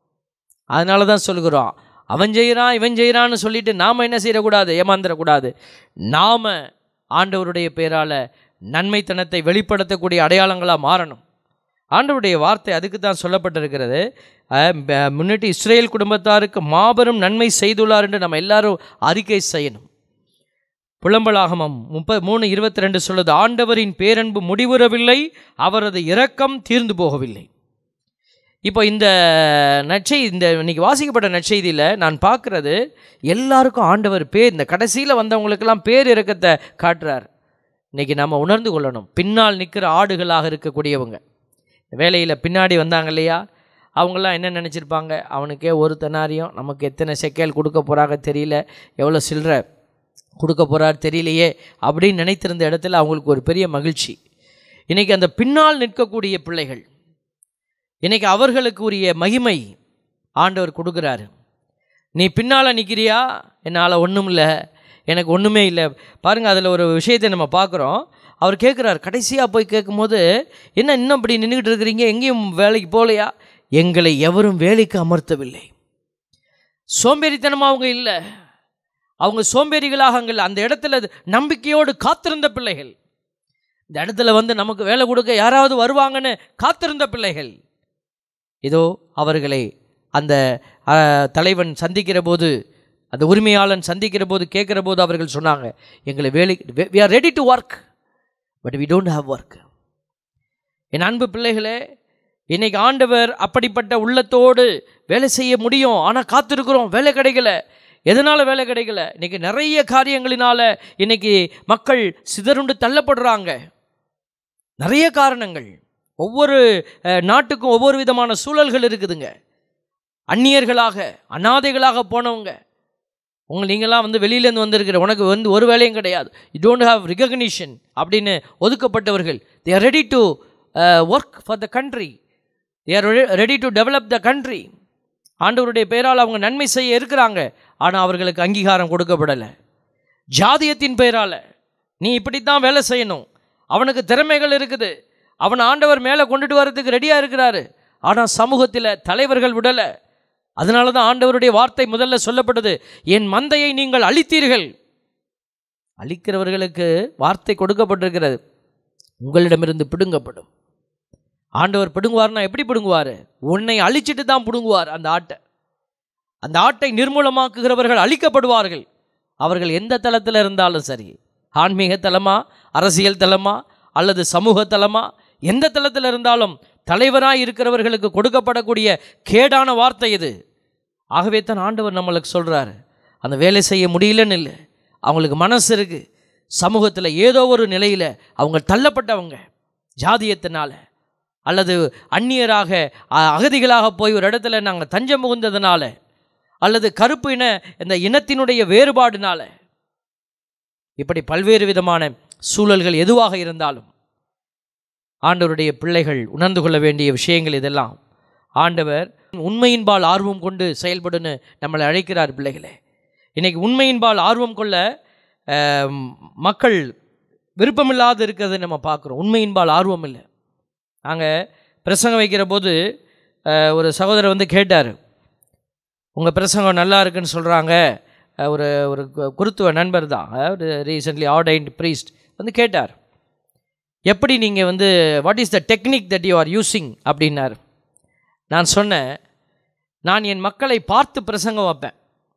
அதனால தான் சொல்கிறோம் அவன் செய்கிறான் இவன் செய்கிறான்னு சொல்லிட்டு நாம் என்ன செய்யக்கூடாது ஏமாந்துடக்கூடாது நாம் ஆண்டவருடைய பேரால் நன்மைத்தனத்தை வெளிப்படுத்தக்கூடிய அடையாளங்களாக மாறணும் ஆண்டவருடைய வார்த்தை அதுக்கு தான் சொல்லப்பட்டிருக்கிறது அஹ், ப- முன்னிட்டு இஸ்ரேல் குடும்பத்தாருக்கு மாபெரும் நன்மை செய்துள்ளார் என்று நம்ம எல்லாரும் அறிக்கை செய்யணும் புலம்பலாகமம் முப்ப மூணு இருபத்தி ரெண்டு சொல்லுது ஆண்டவரின் பேரன்பு முடிவுறவில்லை அவரது இரக்கம் தீர்ந்து போகவில்லை இப்போ இந்த நற்செய் இந்த இன்னைக்கு வாசிக்கப்பட்ட நற்செய்தியில் நான் பார்க்குறது எல்லாருக்கும் ஆண்டவர் பேர் இந்த கடைசியில் வந்தவங்களுக்கெல்லாம் பேர் இறக்கத்தை காட்டுறார் இன்னைக்கு நம்ம உணர்ந்து கொள்ளணும் பின்னால் நிற்கிற ஆடுகளாக இருக்கக்கூடியவங்க வேலையில் பின்னாடி வந்தாங்க இல்லையா அவங்களாம் என்ன நினச்சிருப்பாங்க அவனுக்கே ஒரு தெனாரியம் நமக்கு எத்தனை செக்கேல் கொடுக்க போகிறாங்க தெரியல எவ்வளோ சில்லற கொடுக்க போகிறார் தெரியலையே அப்படின்னு நினைத்திருந்த இடத்துல அவங்களுக்கு ஒரு பெரிய மகிழ்ச்சி இன்றைக்கி அந்த பின்னால் நிற்கக்கூடிய பிள்ளைகள் இன்றைக்கி அவர்களுக்கு உரிய மகிமை ஆண்டவர் கொடுக்குறாரு நீ பின்னால் நிற்கிறியா என்னால் ஒன்றும் இல்லை எனக்கு ஒன்றுமே இல்லை பாருங்கள் அதில் ஒரு விஷயத்தை நம்ம பார்க்குறோம் அவர் கேட்குறாரு கடைசியாக போய் கேட்கும்போது என்ன இன்னும் இப்படி நின்றுக்கிட்டு இருக்கிறீங்க எங்கேயும் வேலைக்கு போகலையா எங்களை எவரும் வேலைக்கு அமர்த்தவில்லை சோம்பேறித்தனமாக அவங்க இல்லை அவங்க சோம்பேறிகளாக அங்கே இல்லை. அந்த இடத்துல நம்பிக்கையோடு காத்திருந்த பிள்ளைகள் இந்த இடத்துல வந்து நமக்கு வேலை கொடுக்க யாராவது வருவாங்கன்னு காத்திருந்த பிள்ளைகள் இதோ அவர்களை அந்த அஹ், தலைவன் சந்திக்கிற போது அந்த உரிமையாளன் சந்திக்கிற போது கேட்குற போது அவர்கள் சொன்னாங்க எங்களை வேலை we are ready to work but we don't have work என் அன்பு பிள்ளைகளே இன்னைக்கு ஆண்டவர் அப்படிப்பட்ட உள்ளத்தோடு வேலை செய்ய முடியும் ஆனால் காத்திருக்கிறோம் வேலை கிடைக்கல எதனால் வேலை கிடைக்கல இன்னைக்கு நிறைய காரியங்களினால இன்னைக்கு மக்கள் சிதறுண்டு தள்ளப்படுறாங்க நிறைய காரணங்கள் ஒவ்வொரு அஹ், நாட்டுக்கும் ஒவ்வொரு விதமான சூழல்கள் இருக்குதுங்க அந்நியர்களாக அனாதைகளாக போனவங்க உங்க நீங்களாம் வந்து வெளியிலேருந்து வந்திருக்கிற உனக்கு வந்து ஒரு வேலையும் கிடையாது யூ டோன்ட் ஹாவ் ரிகக்னிஷன் அப்படின்னு ஒதுக்கப்பட்டவர்கள் they are ready to work for the country they are ready to develop the country ஆண்டவருடைய பெயரால் அவங்க நன்மை செய்ய இருக்கிறாங்க ஆனால் அவர்களுக்கு அங்கீகாரம் கொடுக்கப்படலை ஜாதியத்தின் பெயரால் நீ இப்படித்தான் வேலை செய்யணும் அவனுக்கு திறமைகள் இருக்குது அவன் ஆண்டவர் மேலே கொண்டுட்டு வர்றதுக்கு ரெடியாக இருக்கிறாரு ஆனால் சமூகத்தில் தலைவர்கள் விடலை அதனால தான் ஆண்டவருடைய வார்த்தை முதல்ல சொல்லப்பட்டது என் மந்தையை நீங்கள் அழித்தீர்கள் அழிக்கிறவர்களுக்கு வார்த்தை கொடுக்கப்பட்டிருக்கிறது உங்களிடமிருந்து பிடுங்கப்படும் ஆண்டவர் பிடுங்குவார்னா எப்படி பிடுங்குவார் உன்னை அழிச்சிட்டு தான் பிடுங்குவார் அந்த ஆட்டை அந்த ஆட்டை நிர்மூலமாக்குகிறவர்கள் அழிக்கப்படுவார்கள் அவர்கள் எந்த தளத்தில் இருந்தாலும் சரி ஆன்மீக தலமா அரசியல் தலமா அல்லது சமூக தலமா எந்த தளத்தில் இருந்தாலும் தலைவராய் இருக்கிறவர்களுக்கு கொடுக்கப்படக்கூடிய கேடான வார்த்தை இது ஆகவே தான் ஆண்டவர் நம்மளுக்கு சொல்கிறாரு அந்த வேலை செய்ய முடியலன்னு இல்லை அவங்களுக்கு மனசு இருக்குது சமூகத்தில் ஏதோ ஒரு நிலையில் அவங்க தள்ளப்பட்டவங்க ஜாதியத்தினால அல்லது அந்நியராக அ- அகதிகளாக போய் ஒரு இடத்துல நாங்கள் தஞ்சம் புகுந்ததுனால அல்லது கருப்பு இன இந்த இனத்தினுடைய வேறுபாடுனால இப்படி பல்வேறு விதமான சூழல்கள் எதுவாக இருந்தாலும் ஆண்டவருடைய பிள்ளைகள் உணர்ந்து கொள்ள வேண்டிய விஷயங்கள் இதெல்லாம் ஆண்டவர் உண்மையின்பால் ஆர்வம் கொண்டு செயல்படுன்னு நம்மளை அழைக்கிறார் பிள்ளைகளே இன்னைக்கு உண்மையின்பால் ஆர்வம் கொள்ள ஆம், மக்கள் விருப்பமில்லாது இருக்கிறதை நம்ம பார்க்குறோம் உண்மையின்பால் ஆர்வம் இல்லை நாங்கள் பிரசங்கம் வைக்கிற போது அஹ், ஒரு சகோதரர் வந்து கேட்டார் உங்கள் பிரசங்கம் நல்லா இருக்குன்னு சொல்கிறாங்க ஒரு ஒரு கு- குருத்துவ நண்பர் தான் அஹ், ஒரு ரீசெண்ட்லி ஆர்டைன்ட் ப்ரீஸ்ட் வந்து கேட்டார் எப்படி நீங்கள் வந்து what is the technique that you are using அப்படின்னார் நான் சொன்னேன் நான் என் மக்களை பார்த்து பிரசங்கம் வைப்பேன்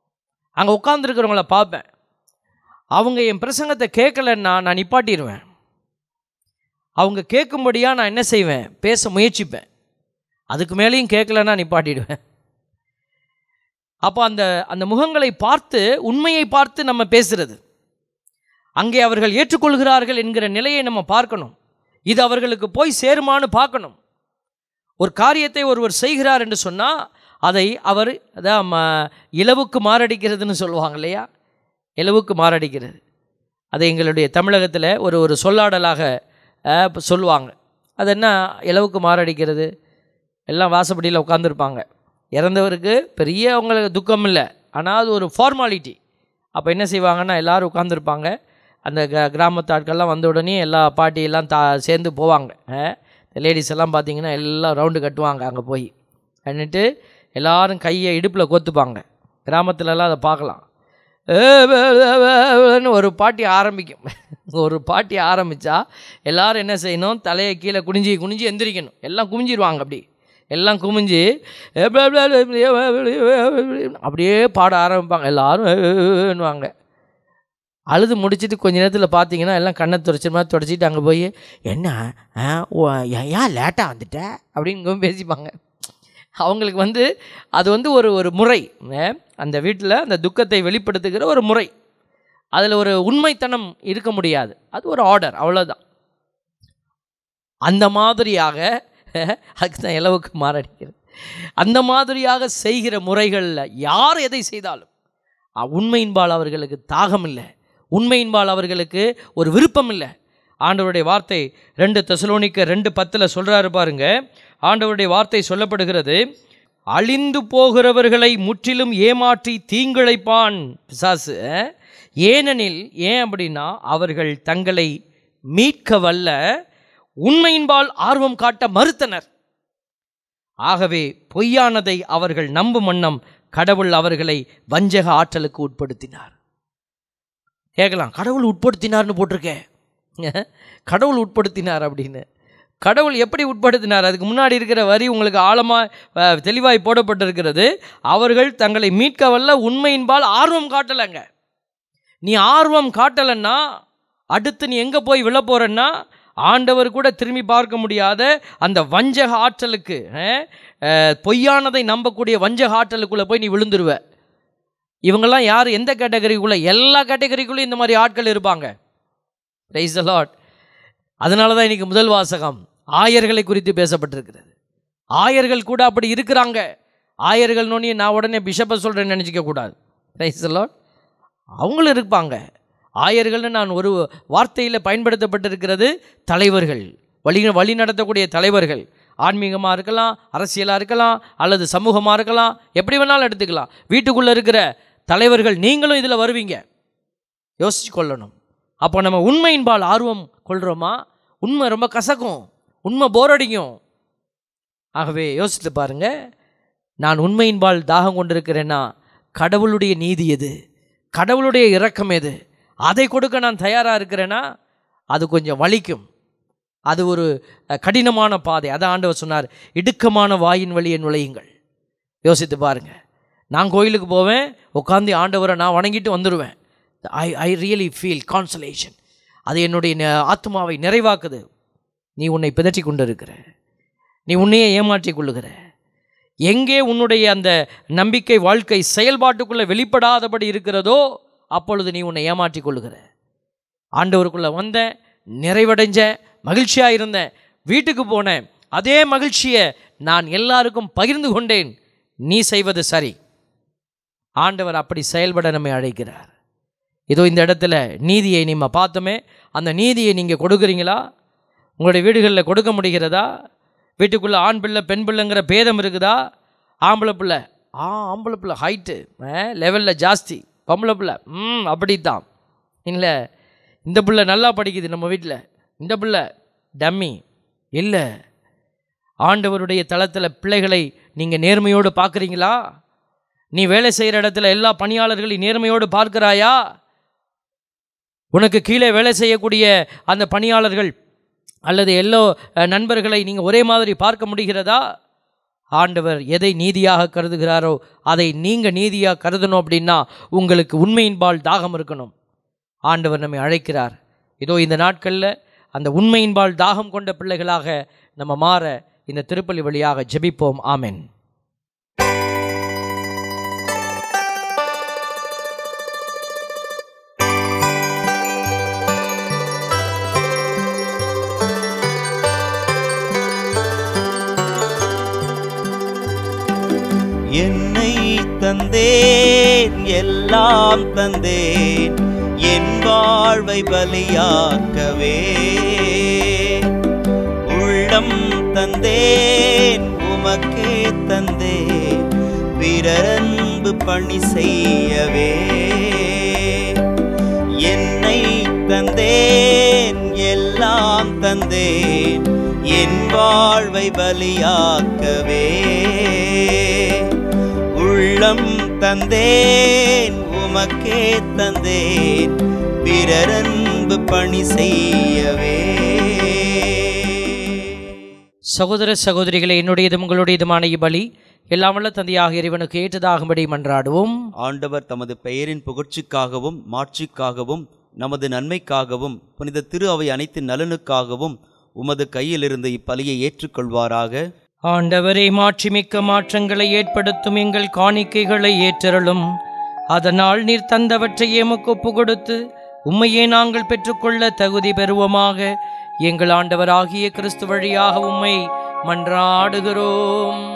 அங்கே உட்காந்துருக்கிறவங்கள பார்ப்பேன் அவங்க என் பிரசங்கத்தை கேட்கலன்னா நான் நிப்பாட்டிடுவேன் அவங்க கேட்கும்படியாக நான் என்ன செய்வேன் பேச முயற்சிப்பேன் அதுக்கு மேலேயும் கேட்கலன்னா நிப்பாட்டிடுவேன் அப்போ அந்த அந்த முகங்களை பார்த்து உண்மையை பார்த்து நம்ம பேசுறது அங்கே அவர்கள் ஏற்றுக்கொள்கிறார்கள் என்கிற நிலையை நம்ம பார்க்கணும் இது அவர்களுக்கு போய் சேருமான்னு பார்க்கணும் ஒரு காரியத்தை ஒருவர் செய்கிறார் என்று சொன்னால் அதை அவர் அதான் ம- இலவுக்கு மாரடிக்கிறதுன்னு சொல்லுவாங்க இல்லையா இலவுக்கு மாரடிக்கிறது அது எங்களுடைய தமிழகத்தில் ஒரு ஒரு சொல்லாடலாக அஹ், இப்ப சொல்லுவாங்க அது என்ன இலவுக்கு மாரடிக்கிறது எல்லாம் வாசப்படியில் உட்காந்துருப்பாங்க இறந்தவருக்கு பெரிய அவங்களுக்கு துக்கம் இல்லை ஆனால் அது ஒரு ஃபார்மாலிட்டி அப்போ என்ன செய்வாங்கன்னா எல்லோரும் உட்காந்துருப்பாங்க அந்த க கிராமத்து ஆட்கள்லாம் வந்த உடனே எல்லா பாட்டியெல்லாம் தா சேர்ந்து போவாங்க லேடிஸ் எல்லாம் பார்த்தீங்கன்னா எல்லாம் ரவுண்டு கட்டுவாங்க அங்கே போய் கண்ணிட்டு எல்லாரும் கையை இடுப்பில் கோத்துப்பாங்க கிராமத்துலலாம் அதை பார்க்கலாம் ஏ, வே, வே, வே, வேன்னு ஒரு பாட்டி ஆரம்பிக்கும் ஒரு பாட்டி ஆரம்பித்தா எல்லாரும் என்ன செய்யணும் தலையை கீழே குனிஞ்சி குனிஞ்சி எந்திரிக்கணும் எல்லாம் குமிஞ்சிருவாங்க அப்படி எல்லாம் குமிஞ்சு ஏ, வே, வே, வே, வே, வே, வே, வே, வே, அப்படியே பாட ஆரம்பிப்பாங்க எல்லாரும் வாங்க அழுது முடிச்சிட்டு கொஞ்ச நேரத்தில் பார்த்தீங்கன்னா எல்லாம் கண்ணை துடைச்ச மாதிரி துடைச்சிட்டு அங்கே போய் என்ன ஆ, ஓ, ஏன் ஏன் லேட்டாக வந்துட்ட அப்படின்னு பேசிப்பாங்க அவங்களுக்கு வந்து அது வந்து ஒரு ஒரு முறை அஹ், அந்த வீட்டில் அந்த துக்கத்தை வெளிப்படுத்துகிற ஒரு முறை அதில் ஒரு உண்மைத்தனம் இருக்க முடியாது அது ஒரு ஆர்டர் அவ்வளோதான் அந்த மாதிரியாக அதுக்கு தான் இலவுக்கு மாரடிக்கிறது அந்த மாதிரியாக செய்கிற முறைகளில் யார் எதை செய்தாலும் அ- உண்மையின்பால் அவர்களுக்கு தாகம் இல்லை உண்மையின்பால் அவர்களுக்கு ஒரு விருப்பம் இல்லை ஆண்டவருடைய வார்த்தை ரெண்டு தெசலோனிக்க ரெண்டு பத்தில் சொல்கிறாரு பாருங்க ஆண்டவருடைய வார்த்தை சொல்லப்படுகிறது அழிந்து போகிறவர்களை முற்றிலும் ஏமாற்றி தீங்கிழைப்பான் பிசாசு அஹ்? ஏனெனில் ஏன் அப்படின்னா அவர்கள் தங்களை மீட்க வல்ல உண்மையின்பால் ஆர்வம் காட்ட மறுத்தனர் ஆகவே பொய்யானதை அவர்கள் நம்பும் வண்ணம் கடவுள் அவர்களை வஞ்சக ஆற்றலுக்கு உட்படுத்தினார் கேட்கலாம் கடவுள் உட்படுத்தினார்னு போட்டிருக்கேன் கடவுள் உட்படுத்தினார் அப்படின்னு கடவுள் எப்படி உட்படுத்தினார் அதுக்கு முன்னாடி இருக்கிற வரி உங்களுக்கு ஆழமாக தெளிவாய் போடப்பட்டிருக்கிறது அவர்கள் தங்களை மீட்க வல்ல உண்மையின்பால் ஆர்வம் காட்டலைங்க நீ ஆர்வம் காட்டலைன்னா அடுத்து நீ எங்கே போய் விழ போறன்னா ஆண்டவர் கூட திரும்பி பார்க்க முடியாத அந்த வஞ்சக ஆற்றலுக்கு அஹ், அஹ், பொய்யானதை நம்பக்கூடிய வஞ்சக ஆற்றலுக்குள்ளே போய் நீ விழுந்துருவ இவங்கெல்லாம் யார் எந்த கேட்டகரிக்குள்ளே எல்லா கேட்டகரிக்குள்ளேயும் இந்த மாதிரி ஆட்கள் இருப்பாங்க ரைஸ் லாட் அதனால தான் இன்னைக்கு முதல் வாசகம் ஆயர்களை குறித்து பேசப்பட்டிருக்கிறது ஆயர்கள் கூட அப்படி இருக்கிறாங்க ஆயர்கள் நோனி நான் உடனே பிஷப்பை சொல்கிறேன்னு நினச்சிக்க கூடாது ரைஸ் லாட் அவங்களும் இருப்பாங்க ஆயர்கள்னு நான் ஒரு வார்த்தையில் பயன்படுத்தப்பட்டிருக்கிறது தலைவர்கள் வழி வழி நடத்தக்கூடிய தலைவர்கள் ஆன்மீகமாக இருக்கலாம் அரசியலாக இருக்கலாம் அல்லது சமூகமாக இருக்கலாம் எப்படி வேணாலும் எடுத்துக்கலாம் வீட்டுக்குள்ளே இருக்கிற தலைவர்கள் நீங்களும் இதில் வருவீங்க யோசிச்சு கொள்ளணும் அப்போ நம்ம உண்மையின்பால் ஆர்வம் கொள்கிறோமா உண்மை ரொம்ப கசக்கும் உண்மை போரடிக்கும் ஆகவே யோசித்து பாருங்க நான் உண்மையின்பால் தாகம் கொண்டிருக்கிறேன்னா கடவுளுடைய நீதி எது கடவுளுடைய இரக்கம் எது அதை கொடுக்க நான் தயாராக இருக்கிறேன்னா அது கொஞ்சம் வலிக்கும் அது ஒரு அஹ், கடினமான பாதை அதான் ஆண்டவர் சொன்னார் இடுக்கமான வாயின் வழியை நுழையுங்கள் யோசித்து பாருங்க நான் கோயிலுக்கு போவேன் உட்காந்து ஆண்டவரை நான் வணங்கிட்டு வந்துடுவேன் I I really feel consolation அது என்னுடைய ந- ஆத்மாவை நிறைவாக்குது நீ உன்னை பிதற்றி கொண்டு இருக்கிற நீ உன்னையே ஏமாற்றிக் கொள்ளுகிற எங்கே உன்னுடைய அந்த நம்பிக்கை வாழ்க்கை செயல்பாட்டுக்குள்ளே வெளிப்படாதபடி இருக்கிறதோ அப்பொழுது நீ உன்னை ஏமாற்றிக் கொள்ளுகிற ஆண்டவருக்குள்ளே வந்தேன் நிறைவடைஞ்சேன் மகிழ்ச்சியாக இருந்தேன் வீட்டுக்கு போனேன் அதே மகிழ்ச்சியை நான் எல்லாருக்கும் பகிர்ந்து கொண்டேன் நீ செய்வது சரி ஆண்டவர் அப்படி செயல்பட நம்மை அழைக்கிறார் இதோ இந்த இடத்துல நீதியை நம்ம பார்த்தோமே அந்த நீதியை நீங்கள் கொடுக்குறீங்களா உங்களுடைய வீடுகளில் கொடுக்க முடிகிறதா வீட்டுக்குள்ளே ஆண் பிள்ளை பெண் பிள்ளைங்கிற பேதம் இருக்குதா ஆம்பளை பிள்ளை ஆ ஆம்பளை பிள்ளை ஹைட்டு லெவலில் ஜாஸ்தி பொம்பளை பிள்ளை ம் அப்படித்தான் இல்லை இந்த பிள்ளை நல்லா படிக்குது நம்ம வீட்டில் இந்த பிள்ளை டம்மி இல்லை ஆண்டவருடைய தளத்தில் பிள்ளைகளை நீங்கள் நேர்மையோடு பார்க்குறீங்களா நீ வேலை செய்கிற இடத்துல எல்லா பணியாளர்களையும் நேர்மையோடு பார்க்கிறாயா உனக்கு கீழே வேலை செய்யக்கூடிய அந்த பணியாளர்கள் அல்லது எல்லோ அஹ், நண்பர்களை நீங்கள் ஒரே மாதிரி பார்க்க முடிகிறதா ஆண்டவர் எதை நீதியாக கருதுகிறாரோ அதை நீங்கள் நீதியாக கருதணும் அப்படின்னா உங்களுக்கு உண்மையின்பால் தாகம் இருக்கணும் ஆண்டவர் நம்மை அழைக்கிறார் இதோ இந்த நாட்களில் அந்த உண்மையின்பால் தாகம் கொண்ட பிள்ளைகளாக நம்ம மாற இந்த திருப்பலி வழியாக ஜெபிப்போம் ஆமென் என்னை தந்தேன் எல்லாம் தந்தேன் என் வாழ்வை பலியாக்கவே உள்ளம் தந்தேன் உமக்கே தந்தேன் பிறரன்பு பணி செய்யவே என்னை தந்தேன் எல்லாம் தந்தேன் என் வாழ்வை பலியாக்கவே உள்ளம் தந்தேன் உமக்கே தந்தேன் பிறரன்பு பணி செய்யவே சகோதர சகோதரிகளை என்னுடையதும் உங்களுடையதுமான இப்பலி எல்லாம் வல்ல தந்தையாக இறைவனுக்கு ஏற்றதாகும்படி மன்றாடுவோம் ஆண்டவர் தமது பெயரின் புகழ்ச்சிக்காகவும் மாட்சிக்காகவும் நமது நன்மைக்காகவும் புனித திரு அவை அனைத்து நலனுக்காகவும் உமது கையிலிருந்து இப்பலியை ஏற்றுக்கொள்வாராக ஆண்டவரை மாட்சிமிக்க மாற்றங்களை ஏற்படுத்தும் எங்கள் காணிக்கைகளை ஏற்றருளும் அதனால் நீர் தந்தவற்றை எமக்கு ஒப்பு கொடுத்து உம்மையே நாங்கள் பெற்றுக்கொள்ள தகுதி பெறுவோமாக எங்கள் ஆண்டவராகிய கிறிஸ்து வழியாக உம்மை மன்றாடுகிறோம்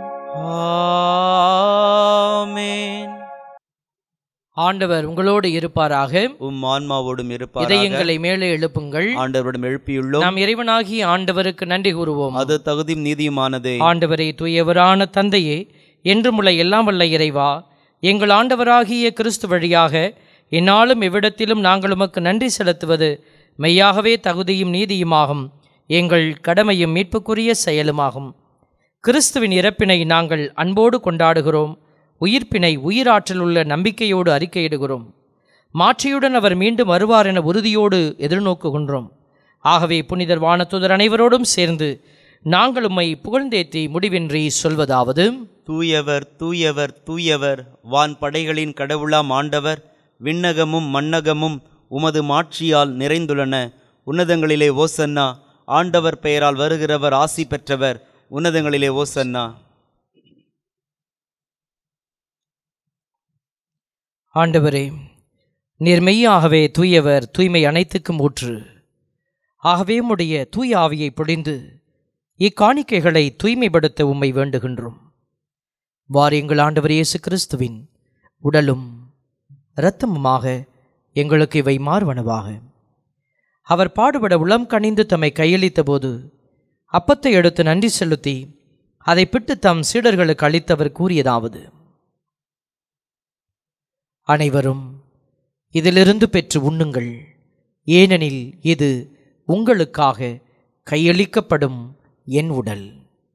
ஆமென் ஆண்டவர் உங்களோடு இருப்பாராக உம் ஆன்மாவோடும் இருப்பாராக இதயங்களை மேலே எழுப்புங்கள் ஆண்டவரிடம் எழுப்பியுள்ளோம் நாம் இறைவனாகிய ஆண்டவருக்கு நன்றி கூறுவோம் அது தகுதியும் நீதியுமானதே ஆண்டவரே தூயவரான தந்தையே என்றுமுள்ள எல்லாம் வல்ல இறைவா எங்கள் ஆண்டவராகிய கிறிஸ்து வழியாக என்னாலும் எவ்விடத்திலும் நாங்கள் உமக்கு நன்றி செலுத்துவது மெய்யாகவே தகுதியும் நீதியுமாகும் எங்கள் கடமையும் மீட்புக்குரிய செயலுமாகும் கிறிஸ்துவின் இறப்பினை நாங்கள் அன்போடு கொண்டாடுகிறோம் உயிர்ப்பினை உயிராற்றல் உள்ள நம்பிக்கையோடு அறிக்கையிடுகிறோம் மாற்றியுடன் அவர் மீண்டும் வருவார் என உறுதியோடு எதிர்நோக்குகின்றோம் ஆகவே புனிதர் வானத்துதர் அனைவரோடும் சேர்ந்து நாங்கள் உம்மை புகழ்ந்தேத்தி முடிவின்றி சொல்வதாவது தூயவர் தூயவர் தூயவர் வான் படைகளின் கடவுளாம் ஆண்டவர் விண்ணகமும் மண்ணகமும் உமது மாட்சியால் நிறைந்துள்ளன உன்னதங்களிலே ஓசன்னா ஆண்டவர் பெயரால் வருகிறவர் ஆசி பெற்றவர் உன்னதங்களிலே ஓசன்னா ஆண்டவரே நீர் மெய்யாகவே தூயவர் தூய்மை அனைத்துக்கும் ஊற்று ஆகவே உம்முடைய தூய ஆவியை பொழிந்து இக்காணிக்கைகளை தூய்மைப்படுத்த உம்மை வேண்டுகின்றோம் வார் எங்கள் ஆண்டவர் இயேசு கிறிஸ்துவின் உடலும் இரத்தமுமாக எங்களுக்கு இவை மாறுவனவாக அவர் பாடுபட உளம் கனிந்து தம்மை கையளித்த போது அப்பத்தை எடுத்து நன்றி செலுத்தி அதை பிட்டு தம் சீடர்களுக்கு அளித்தவர் கூறியதாவது அனைவரும் இதிலிருந்து பெற்று உண்ணுங்கள் ஏனெனில் இது உங்களுக்காக கையளிக்கப்படும் என் உடல்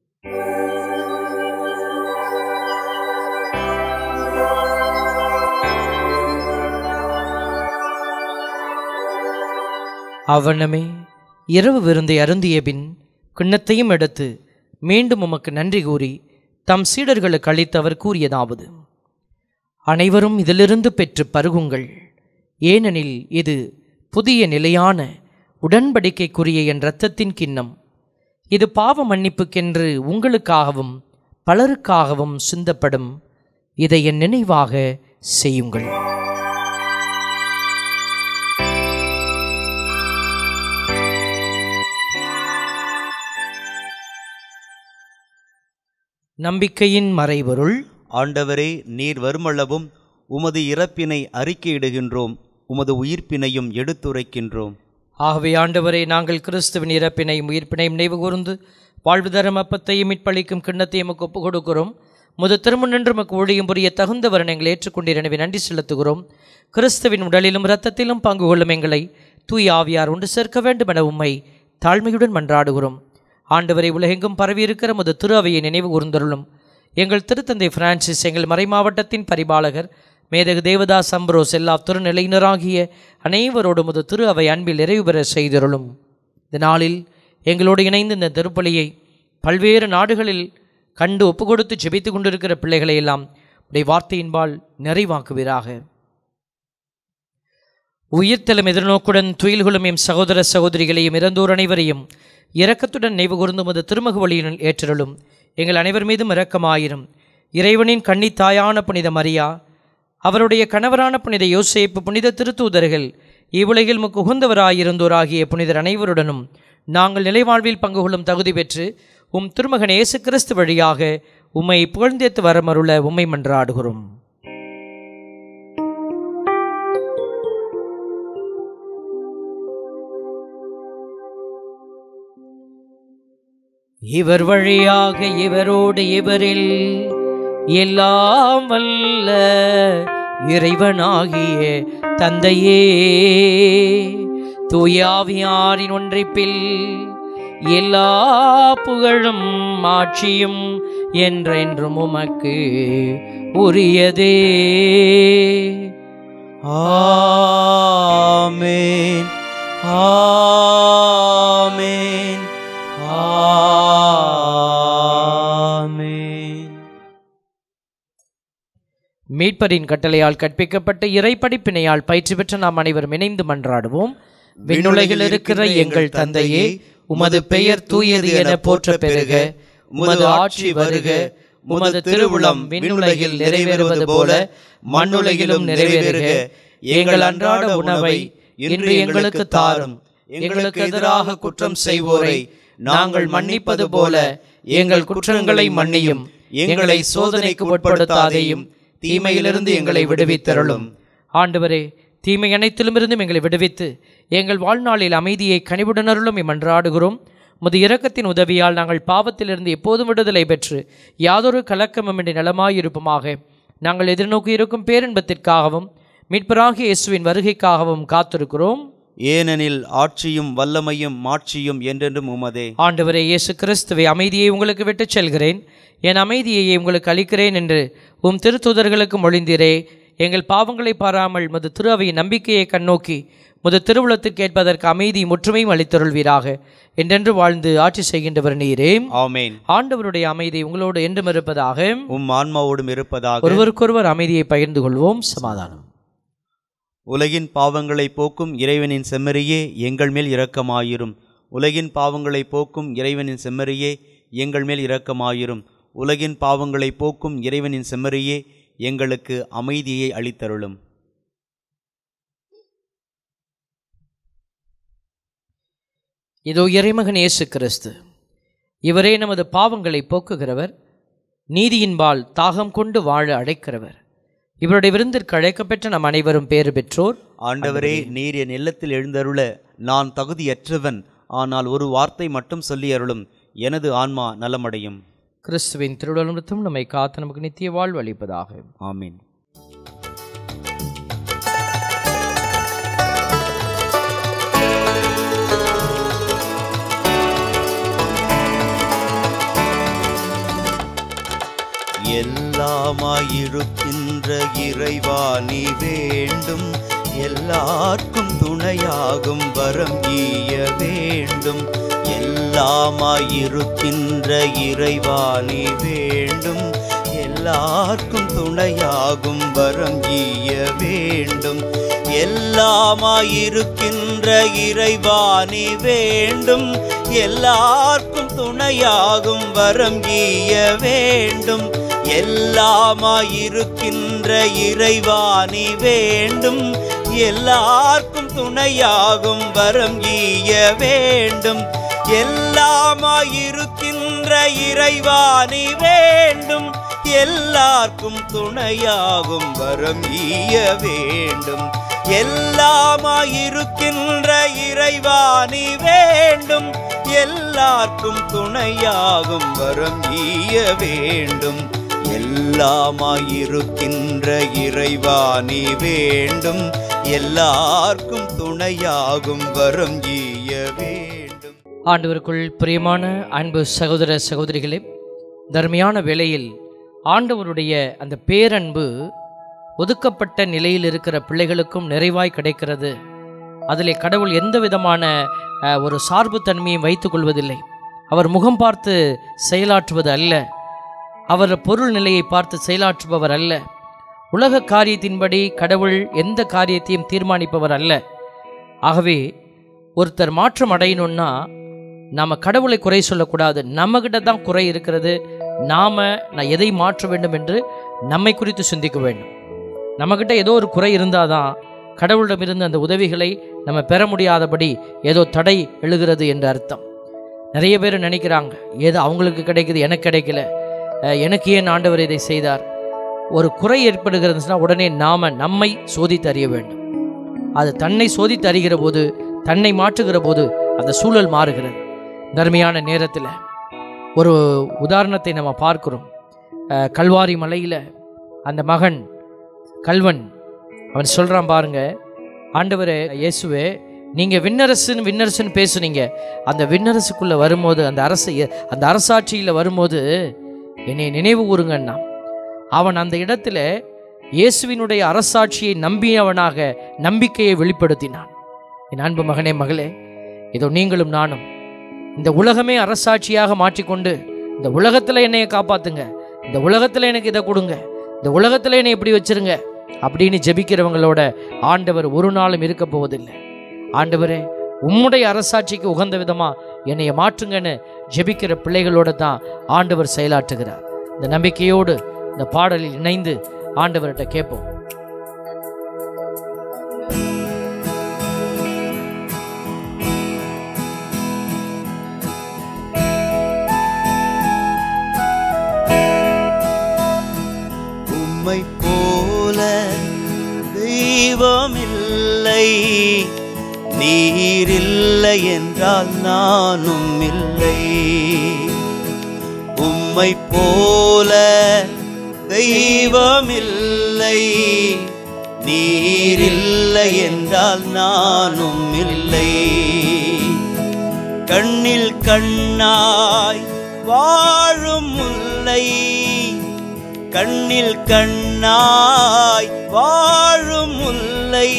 அவனமே இரவு விருந்தை அருந்திய பின் கிண்ணத்தையும் எடுத்து மீண்டும் உமக்கு நன்றி கூறி தம் சீடர்களுக்கு அளித்தவர் கூறியதாவது அனைவரும் இதிலிருந்து பெற்று பருகுங்கள் ஏனெனில் இது புதிய நிலையான உடன்படிக்கைக்குரிய என் இரத்தத்தின் கிண்ணம் இது பாவ மன்னிப்புக்கென்று உங்களுக்காகவும் பலருக்காகவும் சிந்தப்படும் இதை என் நினைவாக செய்யுங்கள் நம்பிக்கையின் மறைபொருள் ஆண்டவரே நீர் வருமளவும் உமது இறப்பினை அறிக்கையிடுகின்றோம் உமது உயிர்ப்பினையும் எடுத்துரைக்கின்றோம் ஆகவே ஆண்டவரே நாங்கள் கிறிஸ்துவின் இறப்பினையும் உயிர்ப்பினையும் நினைவு கூர்ந்து வாழ்வு தரும் அப்பத்தையும் மீட்பளிக்கும் கிண்ணத்தையும் எமக்கு ஒப்புக் கொடுக்கிறோம் முது திருமுன் நின்று மக்கு ஒழியும் புரிய தகுந்தவரன் எங்களை ஏற்றுக்கொண்டீர் எனவே நன்றி செலுத்துகிறோம் கிறிஸ்துவின் உடலிலும் இரத்தத்திலும் பங்கு கொள்ளும் எங்களை தூய் ஆவியார் ஒன்று சேர்க்க வேண்டும் என உம்மை தாழ்மையுடன் மன்றாடுகிறோம் ஆண்டவரை உலகெங்கும் பரவியிருக்கிற முது திரு அவையை நினைவு கூர்ந்தருளும் எங்கள் திருத்தந்தை பிரான்சிஸ் எங்கள் மறைமாவட்டத்தின் பரிபாலகர் மேதகு தேவதாஸ் அம்ப்ரோஸ் எல்லா திருநிலையினராகிய அனைவரோடும் முது திரு அவை அன்பில் நிறைவு பெற செய்தருளும் இந்த நாளில் எங்களோடு இணைந்து இந்த திருப்பலியை பல்வேறு நாடுகளில் கண்டு ஒப்பு கொடுத்து ஜெபித்து கொண்டிருக்கிற பிள்ளைகளை எல்லாம் உடைய வார்த்தையின்பால் நிறைவாக்குவீராக உயிர்த்தலும் எதிர்நோக்குடன் துயில்களும் எம் சகோதர சகோதரிகளையும் இறந்தோர் அனைவரையும் இரக்கத்துடன் நினைவு கூர்ந்து முது திருமுக வழியினுள் ஏற்றலும் எங்கள் அனைவர் மீதும் இரக்கமாயிரும் இறைவனின் கன்னித் தாயான புனித மரியா அவருடைய கணவரான புனித யோசேப்பு புனித திருத்தூதர்கள் இவ்வுலகில் முக்கு உகந்தவராயிருந்தோராகிய புனிதர் அனைவருடனும் நாங்கள் நிலைவாழ்வில் பங்கு கொள்ளும் தகுதி பெற்று உம் திருமகன் இயேசு கிறிஸ்து வழியாக உம்மை புகழ்ந்தேத்து வரமருள உம்மை மன்றாடுகிறோம் இவர் வழியாக இவரோடு இவரில் எல்லாம் வல்ல இறைவனாகிய தந்தையே தூயாவியாரின் ஒன்றிப்பில் எல்லா புகழும் ஆட்சியும் என்றென்றும் உமக்கு உரியதே ஆமென் ஆமென் ஆமென் மீட்பரின் கட்டளையால் கற்பிக்கப்பட்ட இறை படிப்பினையால் பயிற்சி பெற்ற நாம் அனைவரும் இணைந்து மன்றாடுவோம் விண்ணுலகில் இருக்கிற எங்கள் தந்தையே உமது பெயர் தூயது என போற்ற பெருக உமது ஆட்சி வருக உமது திருவுளம் விண்ணுலகில் நிறைவேறுவது போல மண்ணுலகிலும் நிறைவேறுக எங்கள் அன்றாட உணவை இன்று எங்களுக்கு தாரும் எங்களுக்கு எதிராக குற்றம் செய்வோரை நாங்கள் மன்னிப்பது போல எங்கள் குற்றங்களை மன்னியும் எங்களை சோதனைக்கு உட்படுத்தாதேயும் தீமையிலிருந்து எங்களை விடுவித்தருளும் ஆண்டவரே தீமை அனைத்திலுமிருந்தும் எங்களை விடுவித்து எங்கள் வாழ்நாளில் அமைதியை கனிவுடனருளும் மன்றாடுகிறோம் முது இரக்கத்தின் உதவியால் நாங்கள் பாவத்திலிருந்து எப்போதும் விடுதலை பெற்று யாதொரு கலக்கமுமின்றி நலமாயிருப்போமாக நாங்கள் எதிர்நோக்கி இருக்கும் பேரின்பத்திற்காகவும் மீட்பராகிய இயேசுவின் வருகைக்காகவும் காத்திருக்கிறோம் ஏனெனில் ஆட்சியும் வல்லமையும் மாட்சியும் என்றென்றும் உமதே ஆண்டவரே இயேசு கிறிஸ்துவை அமைதியை உங்களுக்கு விட்டுச் செல்கிறேன் என் அமைதியை உங்களுக்கு அளிக்கிறேன் என்று உம் திருத்துதர்களுக்கு மொழிந்தீரே எங்கள் பாவங்களை பாராமல் முது திரு அவையின் நம்பிக்கையை கண்ணோக்கி முது திருவுளத்திற்கு கேட்பதற்கு அமைதி முற்றுமையும் அளித்தருள்வீராக என்றென்று வாழ்ந்து ஆட்சி செய்கின்றவர் நீரே ஆமென் ஆண்டவருடைய அமைதி உங்களோடு என்றும் இருப்பதாக உம் ஆன்மாவோடும் இருப்பதாக ஒருவருக்கொருவர் அமைதியை பகிர்ந்து கொள்வோம் சமாதானம் உலகின் பாவங்களை போக்கும் இறைவனின் செம்மறியே எங்கள் மேல் இரக்கமாயிரும் உலகின் பாவங்களை போக்கும் இறைவனின் செம்மறியே எங்கள் மேல் இரக்கமாயிரும் உலகின் பாவங்களை போக்கும் இறைவனின் செம்மறியே எங்களுக்கு அமைதியை அளித்தருளும் இதோ இறைமகன் இயேசு கிறிஸ்து இவரே நமது பாவங்களை போக்குகிறவர் நீதியின்பால் தாகம் கொண்டு வாழ அழைக்கிறவர் இவருடைய விருந்திற்கு அழைக்கப்பெற்ற நம் அனைவரும் பேறு பெற்றோர் ஆண்டவரே நீர் என் இல்லத்தில் எழுந்தருள நான் தகுதியற்றவன் ஆனால் ஒரு வார்த்தை மட்டும் சொல்லி அருளும் எனது ஆன்மா நலமடையும் கிறிஸ்துவின் திருடலும் நம்மை காத்து நமக்கு நித்திய வாழ்வு அளிப்பதாக ஆமீன் எல்லாமாயிருக்கின்ற இறைவா நீ வேண்டும் எல்லாருக்கும் துணையாகும் வரம் ஈய வேண்டும் எல்லாமாயிருக்கின்ற இறைவா நீ வேண்டும் எல்லாருக்கும் துணையாகும் வரம் ஈய வேண்டும் எல்லாமாயிருக்கின்ற இறைவா நீ வேண்டும் எல்லாருக்கும் துணையாகும் வரம் ஈய வேண்டும் எல்லாமாயிருக்கின்ற இறைவா நீ வேண்டும் எல்லாருக்கும் துணையாகும் வரம் ஈய வேண்டும் எல்லாமாயிருக்கின்ற இறைவா நீ வேண்டும் எல்லாருக்கும் துணையாகும் வரம் ஈய வேண்டும் எல்லாமாயிருக்கின்ற இறைவா நீ வேண்டும் எல்லாருக்கும் துணையாகும் வரம் ஈய வேண்டும் எல்லாமாயிருக்கின்ற இறைவா நீ வேண்டும் எல்லாருக்கும் துணையாகும் வரம் ஈய வேண்டும் ஆண்டவருக்குள் பிரியமான அன்பு சகோதர சகோதரிகளே தர்மையான வேளையில் ஆண்டவருடைய அந்த பேரன்பு ஒதுக்கப்பட்ட நிலையில் இருக்கிற பிள்ளைகளுக்கும் நிறைவாய் கிடைக்கிறது அதிலே கடவுள் எந்த விதமான அஹ், ஒரு சார்புத்தன்மையும் வைத்துக் கொள்வதில்லை அவர் முகம் பார்த்து செயலாற்றுவது அல்ல அவர் பொருள் நிலையை பார்த்து செயலாற்றுபவர் அல்ல உலக காரியத்தின்படி கடவுள் எந்த காரியத்தையும் தீர்மானிப்பவர் அல்ல ஆகவே ஒருத்தர் மாற்றம் அடையணும்னா நாம் கடவுளை குறை சொல்லக்கூடாது நம்மக்கிட்ட தான் குறை இருக்கிறது நாம் நான் எதை மாற்ற வேண்டும் என்று நம்மை குறித்து சிந்திக்க வேண்டும் நம்மக்கிட்ட ஏதோ ஒரு குறை இருந்தால் தான் கடவுளிடமிருந்து அந்த உதவிகளை நம்ம பெற முடியாதபடி ஏதோ தடை எழுகிறது என்று அர்த்தம் நிறைய பேர் நினைக்கிறாங்க ஏதோ அவங்களுக்கு கிடைக்குது எனக்கு கிடைக்கல அஹ், எனக்கு ஏன் ஆண்டவர் இதை செய்தார் ஒரு குறை ஏற்படுகிறதுனா உடனே நாம் நம்மை சோதித்து அறிய வேண்டும் அது தன்னை சோதித்து அறிகிற போது தன்னை மாற்றுகிற போது அந்த சூழல் மாறுகிறது தர்மையான நேரத்தில் ஒரு உதாரணத்தை நம்ம பார்க்கிறோம் அஹ், கல்வாரி மலையில் அந்த மகன் கல்வன் அவன் சொல்கிறான் பாருங்க ஆண்டவரே இயேசுவே நீங்கள் விண்ணரசுன்னு விண்ணரசுன்னு பேசுனீங்க அந்த விண்ணரசுக்குள்ளே வரும்போது அந்த அரசு அந்த அரசாட்சியில் வரும்போது என்னை நினைவு கூறுங்கன்னா அவன் அந்த இடத்துல இயேசுவினுடைய அரசாட்சியை நம்பியவனாக நம்பிக்கையை வெளிப்படுத்தினான் என் அன்பு மகனே மகளே இதோ நீங்களும் நானும் இந்த உலகமே அரசாட்சியாக மாற்றிக்கொண்டு இந்த உலகத்தில் என்னைய காப்பாத்துங்க இந்த உலகத்தில் எனக்கு இதை கொடுங்க இந்த உலகத்தில் என்னை இப்படி வச்சிருங்க அப்படின்னு ஜெபிக்கிறவங்களோட ஆண்டவர் ஒரு நாளும் இருக்க போவதில்லை ஆண்டவரே உம்முடைய அரசாட்சிக்கு உகந்த விதமாக என்னைய மாற்றுங்கன்னு ஜெபிக்கிற பிள்ளைகளோட தான் ஆண்டவர் செயலாற்றுகிறார் இந்த நம்பிக்கையோடு இந்த பாடலில் இணைந்து ஆண்டவர்கிட்ட கேட்போம் உம்மை போல தெய்வமில்லை நீர் இல்லை என்றால் நானும் இல்லை உம்மை போல தெய்வமில்லை நீர் இல்லை என்றால் நானும் இல்லை கண்ணில் கண்ணாய் வாழும் முல்லை கண்ணில் கண்ணாய் வாழும் முல்லை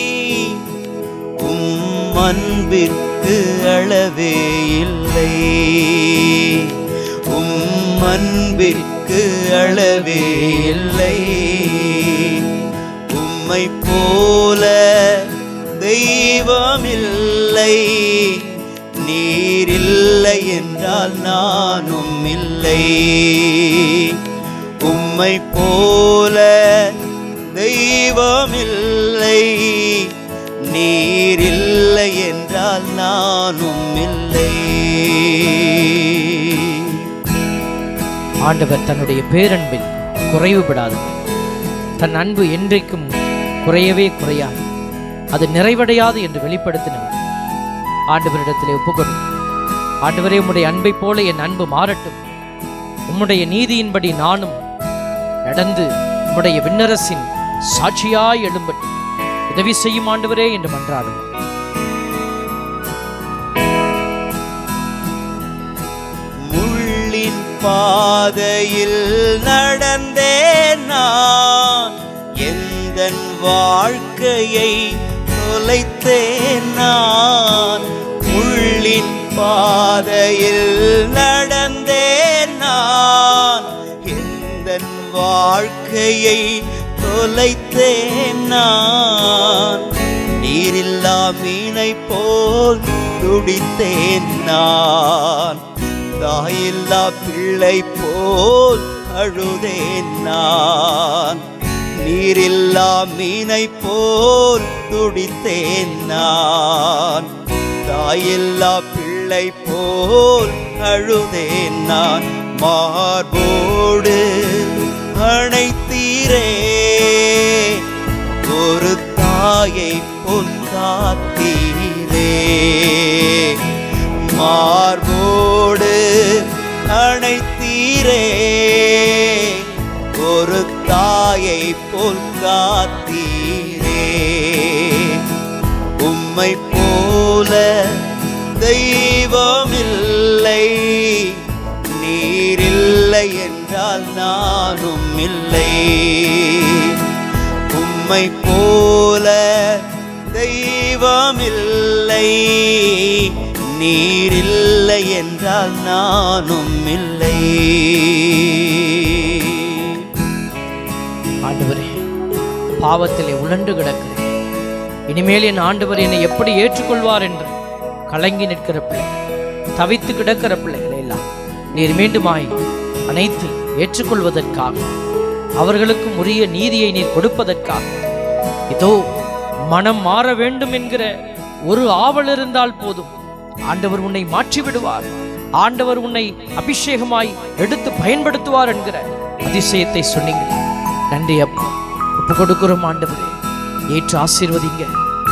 உம் அன்பிற்கு அளவே இல்லை உம் அன்பிற்கு அளவே இல்லை உம்மை போல தெய்வமில்லை நீர் இல்லை என்றால் நானும் இல்லை உம்மை போல தெய்வமில்லை நீர் இல்லை என்றால் நானும் இல்லை ஆண்டவர் தன்னுடைய பேரன்பில் குறைவுபடாதவர் தன் அன்பு என்றைக்கும் குறையவே குறையாது அது நிறைவடையாது என்று வெளிப்படுத்தினவர் ஆண்டவரிடத்திலே ஒப்புக்கொடு ஆண்டவரே உம்முடைய அன்பைப் போல என் அன்பு மாறட்டும் உம்முடைய நீதியின்படி நானும் நடந்து உம்முடைய விண்ணரசின் சாட்சியாய் எழும்பட்டும் உதவி செய்யும் ஆண்டவரே என்று மன்றாடுவோம் முள்ளின் பாதையில் நடந்தேன் நான் எந்த வாழ்க்கையை தொலைத்தேன் நான் முள்ளின் பாதையில் நடந்தேன் நான் எந்த வாழ்க்கையை தொலைத்தேன் நான் நீரில்லா மீனை போல் துடித்தேன் நான் தாயில்லா பிள்ளை போல் அழுதேன் நான் நீரில்லா மீனை போல் துடித்தேன் நான் தாயில்லா பிள்ளை போல் அழுதேன் நான் மார்போடு அணைத்தீரே ஒரு தாயை போல் காத்தீரே மார்போடு அணைத்தீரே ஒரு தாயை போல் காத்தீரே உம்மை போல தெய்வமில்லை நீரில்லை என்றால் நானும் இல்லை உம்மை போல தெய்வமில்லை நீரில்லை என்றால் நானும் இல்லை ஆண்டவரே பாவத்திலே உழண்டு கிடக்கிறேன் இனிமேல் என் ஆண்டவர் என்னை எப்படி ஏற்றுக்கொள்வார் என்று கலங்கி நிற்கிற பிள்ளைகள் தவித்து கிடக்கிற பிள்ளைகளை எல்லாம் நீர் மீண்டுமாய் அனைத்து ஏற்றுக்கொள்வதற்காக அவர்களுக்கும் உரிய நீதியை நீர் கொடுப்பதற்காக இதோ மனம் மாற வேண்டும் என்கிற ஒரு ஆவல் இருந்தால் போதும் ஆண்டவர் உன்னை மாற்றி விடுவார் ஆண்டவர் உன்னை அபிஷேகமாய் எடுத்து பயன்படுத்துவார் என்கிற அதிசயத்தை சொன்னீங்க நன்றி அப்பா ஒப்பு கொடுக்கிறோம் ஆண்டவரே ஏற்று ஆசீர்வதிங்க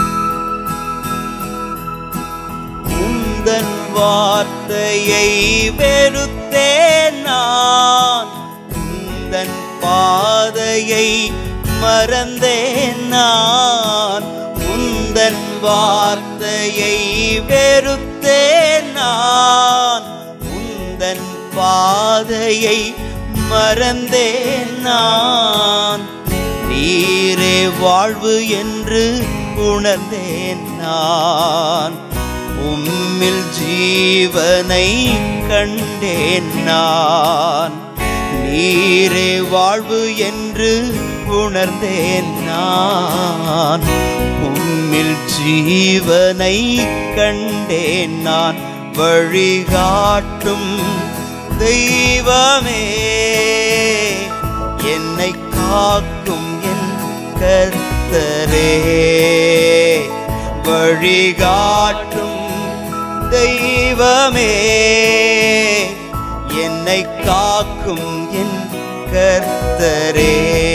உந்தன் வார்த்தையை வெறுத்தேன் நான் உந்தன் பாதையை மறந்தேன் நான் உந்தன் வார்த்தையை வெறுத்தேன் நான் உந்தன் பாதையை மறந்தேன் நான் நீரே வாழ்வு என்று உணர்ந்தேன் நான் உம்மில் ஜீவனை கண்டேன் நான் நீரே வாழ்வு என்று உணர்ந்தேன் நான் உம்மில் ஜீவனை கண்டேன் நான் வழிகாட்டும் தெய்வமே என்னை காக்கும் என் கர்த்தரே வழிகாட்டும் தெய்வமே என்னை காக்கும் என் கர்த்தரே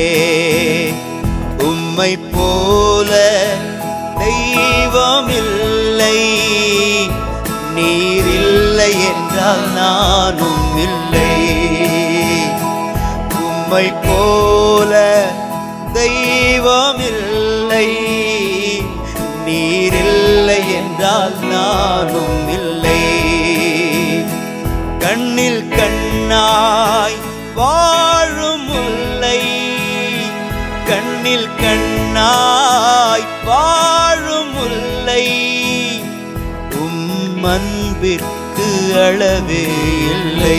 உம்மை போல தெய்வமில்லை நீரில்லை என்றால் நானும் இல்லை உம்மை போல தெய்வமில்லை நீரில்லை என்றால் நானும் இல்லை கண்ணில் கண்ணாய் வாழும் முல்லை கண்ணில் கண்ணாய் வாழும் முல்லை உம் அன்பிற்கு அளவே இல்லை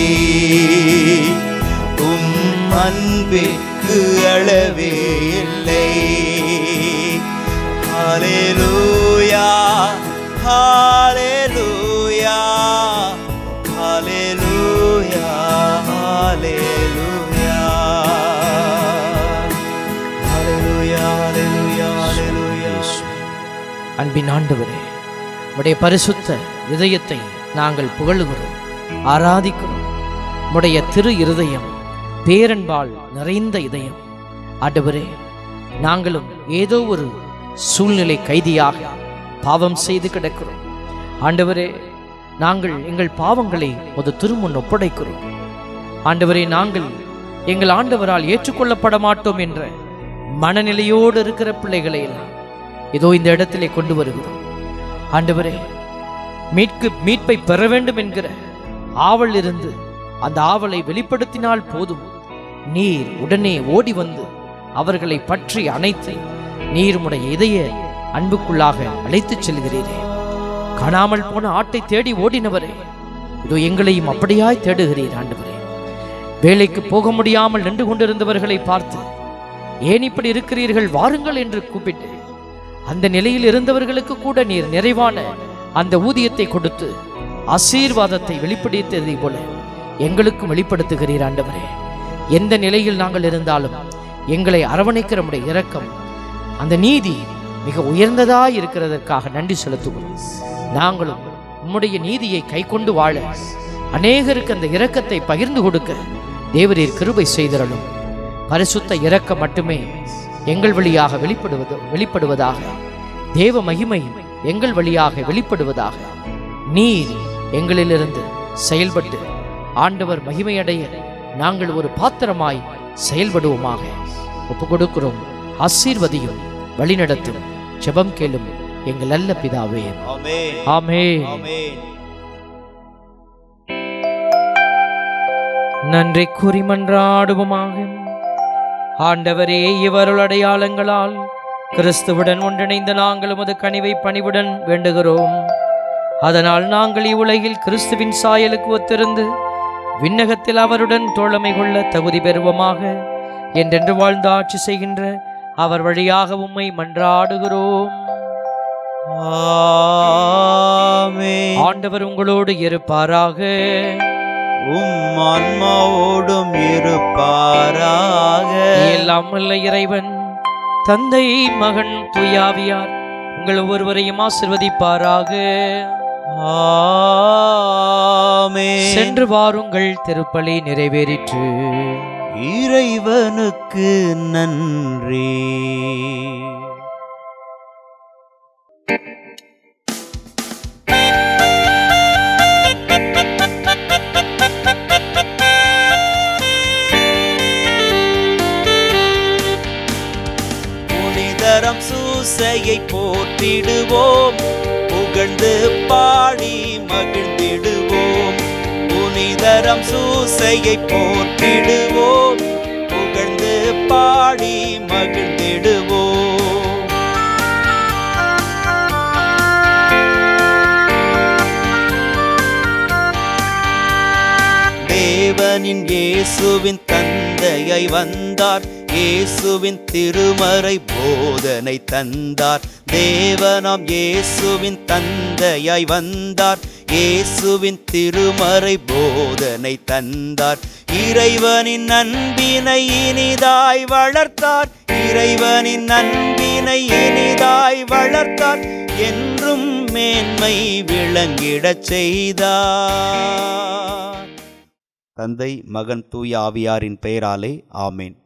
உம் அன்பிற்கு அளவே இல்லை ஹalleluya ஹalleluya ஹalleluya ஹalleluya ஹalleluya ஹalleluya ஹalleluya அன்பின் ஆண்டவரே உடைய பரிசுத்த இதயத்தை நாங்கள் புகழுகிறோம் ஆராதிக்கிறோம் உடைய திரு இருதயம் பேரன்பால் நிறைந்த இதயம் ஆண்டவரே நாங்களும் ஏதோ ஒரு சூழ்நிலை கைதியாக பாவம் செய்து கிடக்கிறோம் ஆண்டவரே நாங்கள் எங்கள் பாவங்களை ஒரு திருமுன் ஒப்படைக்கிறோம் ஆண்டவரே நாங்கள் எங்கள் ஆண்டவரால் ஏற்றுக்கொள்ளப்பட மாட்டோம் என்ற மனநிலையோடு இருக்கிற பிள்ளைகளை எல்லாம் இதோ இந்த இடத்திலே கொண்டு வருகிறோம் ஆண்டவரே மீட்கு மீட்பை பெற வேண்டும் என்கிற ஆவல் இருந்து அந்த ஆவலை வெளிப்படுத்தினால் போதும் நீர் உடனே ஓடி வந்து அவர்களை பற்றி அணைத்து நீர் உடைய இதய அன்புக்குள்ளாக அழைத்துச் செல்கிறீரே காணாமல் போன ஆட்டை தேடி ஓடினவரே இதோ எங்களையும் அப்படியாய் தேடுகிறீர் ஆண்டவரே வேலைக்கு போக முடியாமல் நின்று கொண்டிருந்தவர்களை பார்த்து ஏன் இப்படி இருக்கிறீர்கள் வாருங்கள் என்று கூப்பிட்டு அந்த நிலையில் இருந்தவர்களுக்கு கூட நீர் நிறைவான அந்த ஊதியத்தை கொடுத்து ஆசீர்வாதத்தை வெளிப்படுத்தியதை போல எங்களுக்கும் வெளிப்படுத்துகிறீர் ஆண்டவரே எந்த நிலையில் நாங்கள் இருந்தாலும் எங்களை அரவணைக்கிற நம்முடைய இரக்கம் அந்த நீதி மிக உயர்ந்ததாய் இருக்கிறதற்காக நன்றி செலுத்துகிறோம் நாங்களும் உம்முடைய நீதியை கைக்கொண்டு வாழ அநேகருக்கு அந்த இரக்கத்தை பகிர்ந்து கொடுக்க தேவரீர் கிருபை செய்திரலும் பரிசுத்த இரக்கம் மட்டுமே எங்கள் வழியாக வெளிப்படுவது வெளிப்படுவதாக தேவ மகிமை எங்கள் வழியாக வெளிப்படுவதாக நீர் எங்களிலிருந்து செயல்பட்டு ஆண்டவர் மகிமையடைய நாங்கள் ஒரு பாத்திரமாய் செயல்படுவோமாக ஒப்பு கொடுக்கிறோம் ஆசீர்வதியும் வழிநடத்தும் ஜெபம் கேளும் எங்கள் நல்ல பிதாவே ஆமென் ஆமே ஆமென் நன்றி கூறி மன்றாடுவோமாக ஆண்டவரே இவருள் அடையாளங்களால் கிறிஸ்துவுடன் ஒன்றிணைந்த நாங்கள் உமது கனிவை பணிவுடன் வேண்டுகிறோம் அதனால் நாங்கள் இவ்வுலகில் கிறிஸ்துவின் சாயலுக்கு ஒத்திருந்து விண்ணகத்தில் அவருடன் தோழமை கொள்ள தகுதி பெறுவோமாக என்றென்று வாழ்ந்து ஆட்சி செய்கின்ற அவர் வழியாக உம்மை மன்றாடுகிறோம் ஆமென் ஆண்டவர் உங்களோடு இருப்பாராக உம் ஆன்மாவோடும் இருப்பாராக எல்லாம் வல்ல இறைவன் தந்தை மகன் துயாவியார் உங்கள் ஒவ்வொருவரையும் ஆசிர்வதிப்பாராக ஆமென் சென்று வாருங்கள் திருப்பலி நிறைவேறிற்று இறைவனுக்கு நன்றி புனிதரம் சூசையை போற்றிடுவோம் புகழ்ந்து பாடி மகிழ்ந்திடுவோம் புனிதரம் சூசையை போற்றிடுவோம் புகழ்ந்து பாடி மகிழ்ந்திடுவோம் தேவனின் இயேசுவின் தந்தையை வந்தார் இயேசுவின் திருமறை போதனை தந்தார் தேவனாம் இயேசுவின் தந்தையாய் வந்தார் இயேசுவின் திருமறை போதனை தந்தார் இறைவனின் அன்பினை இனிதாய் வளர்த்தார் இறைவனின் அன்பினை இனிதாய் வளர்த்தார் என்றும் மேன்மை விளங்கிடச் செய்தார் தந்தை மகன் தூய ஆவியாரின் பெயராலே ஆமேன்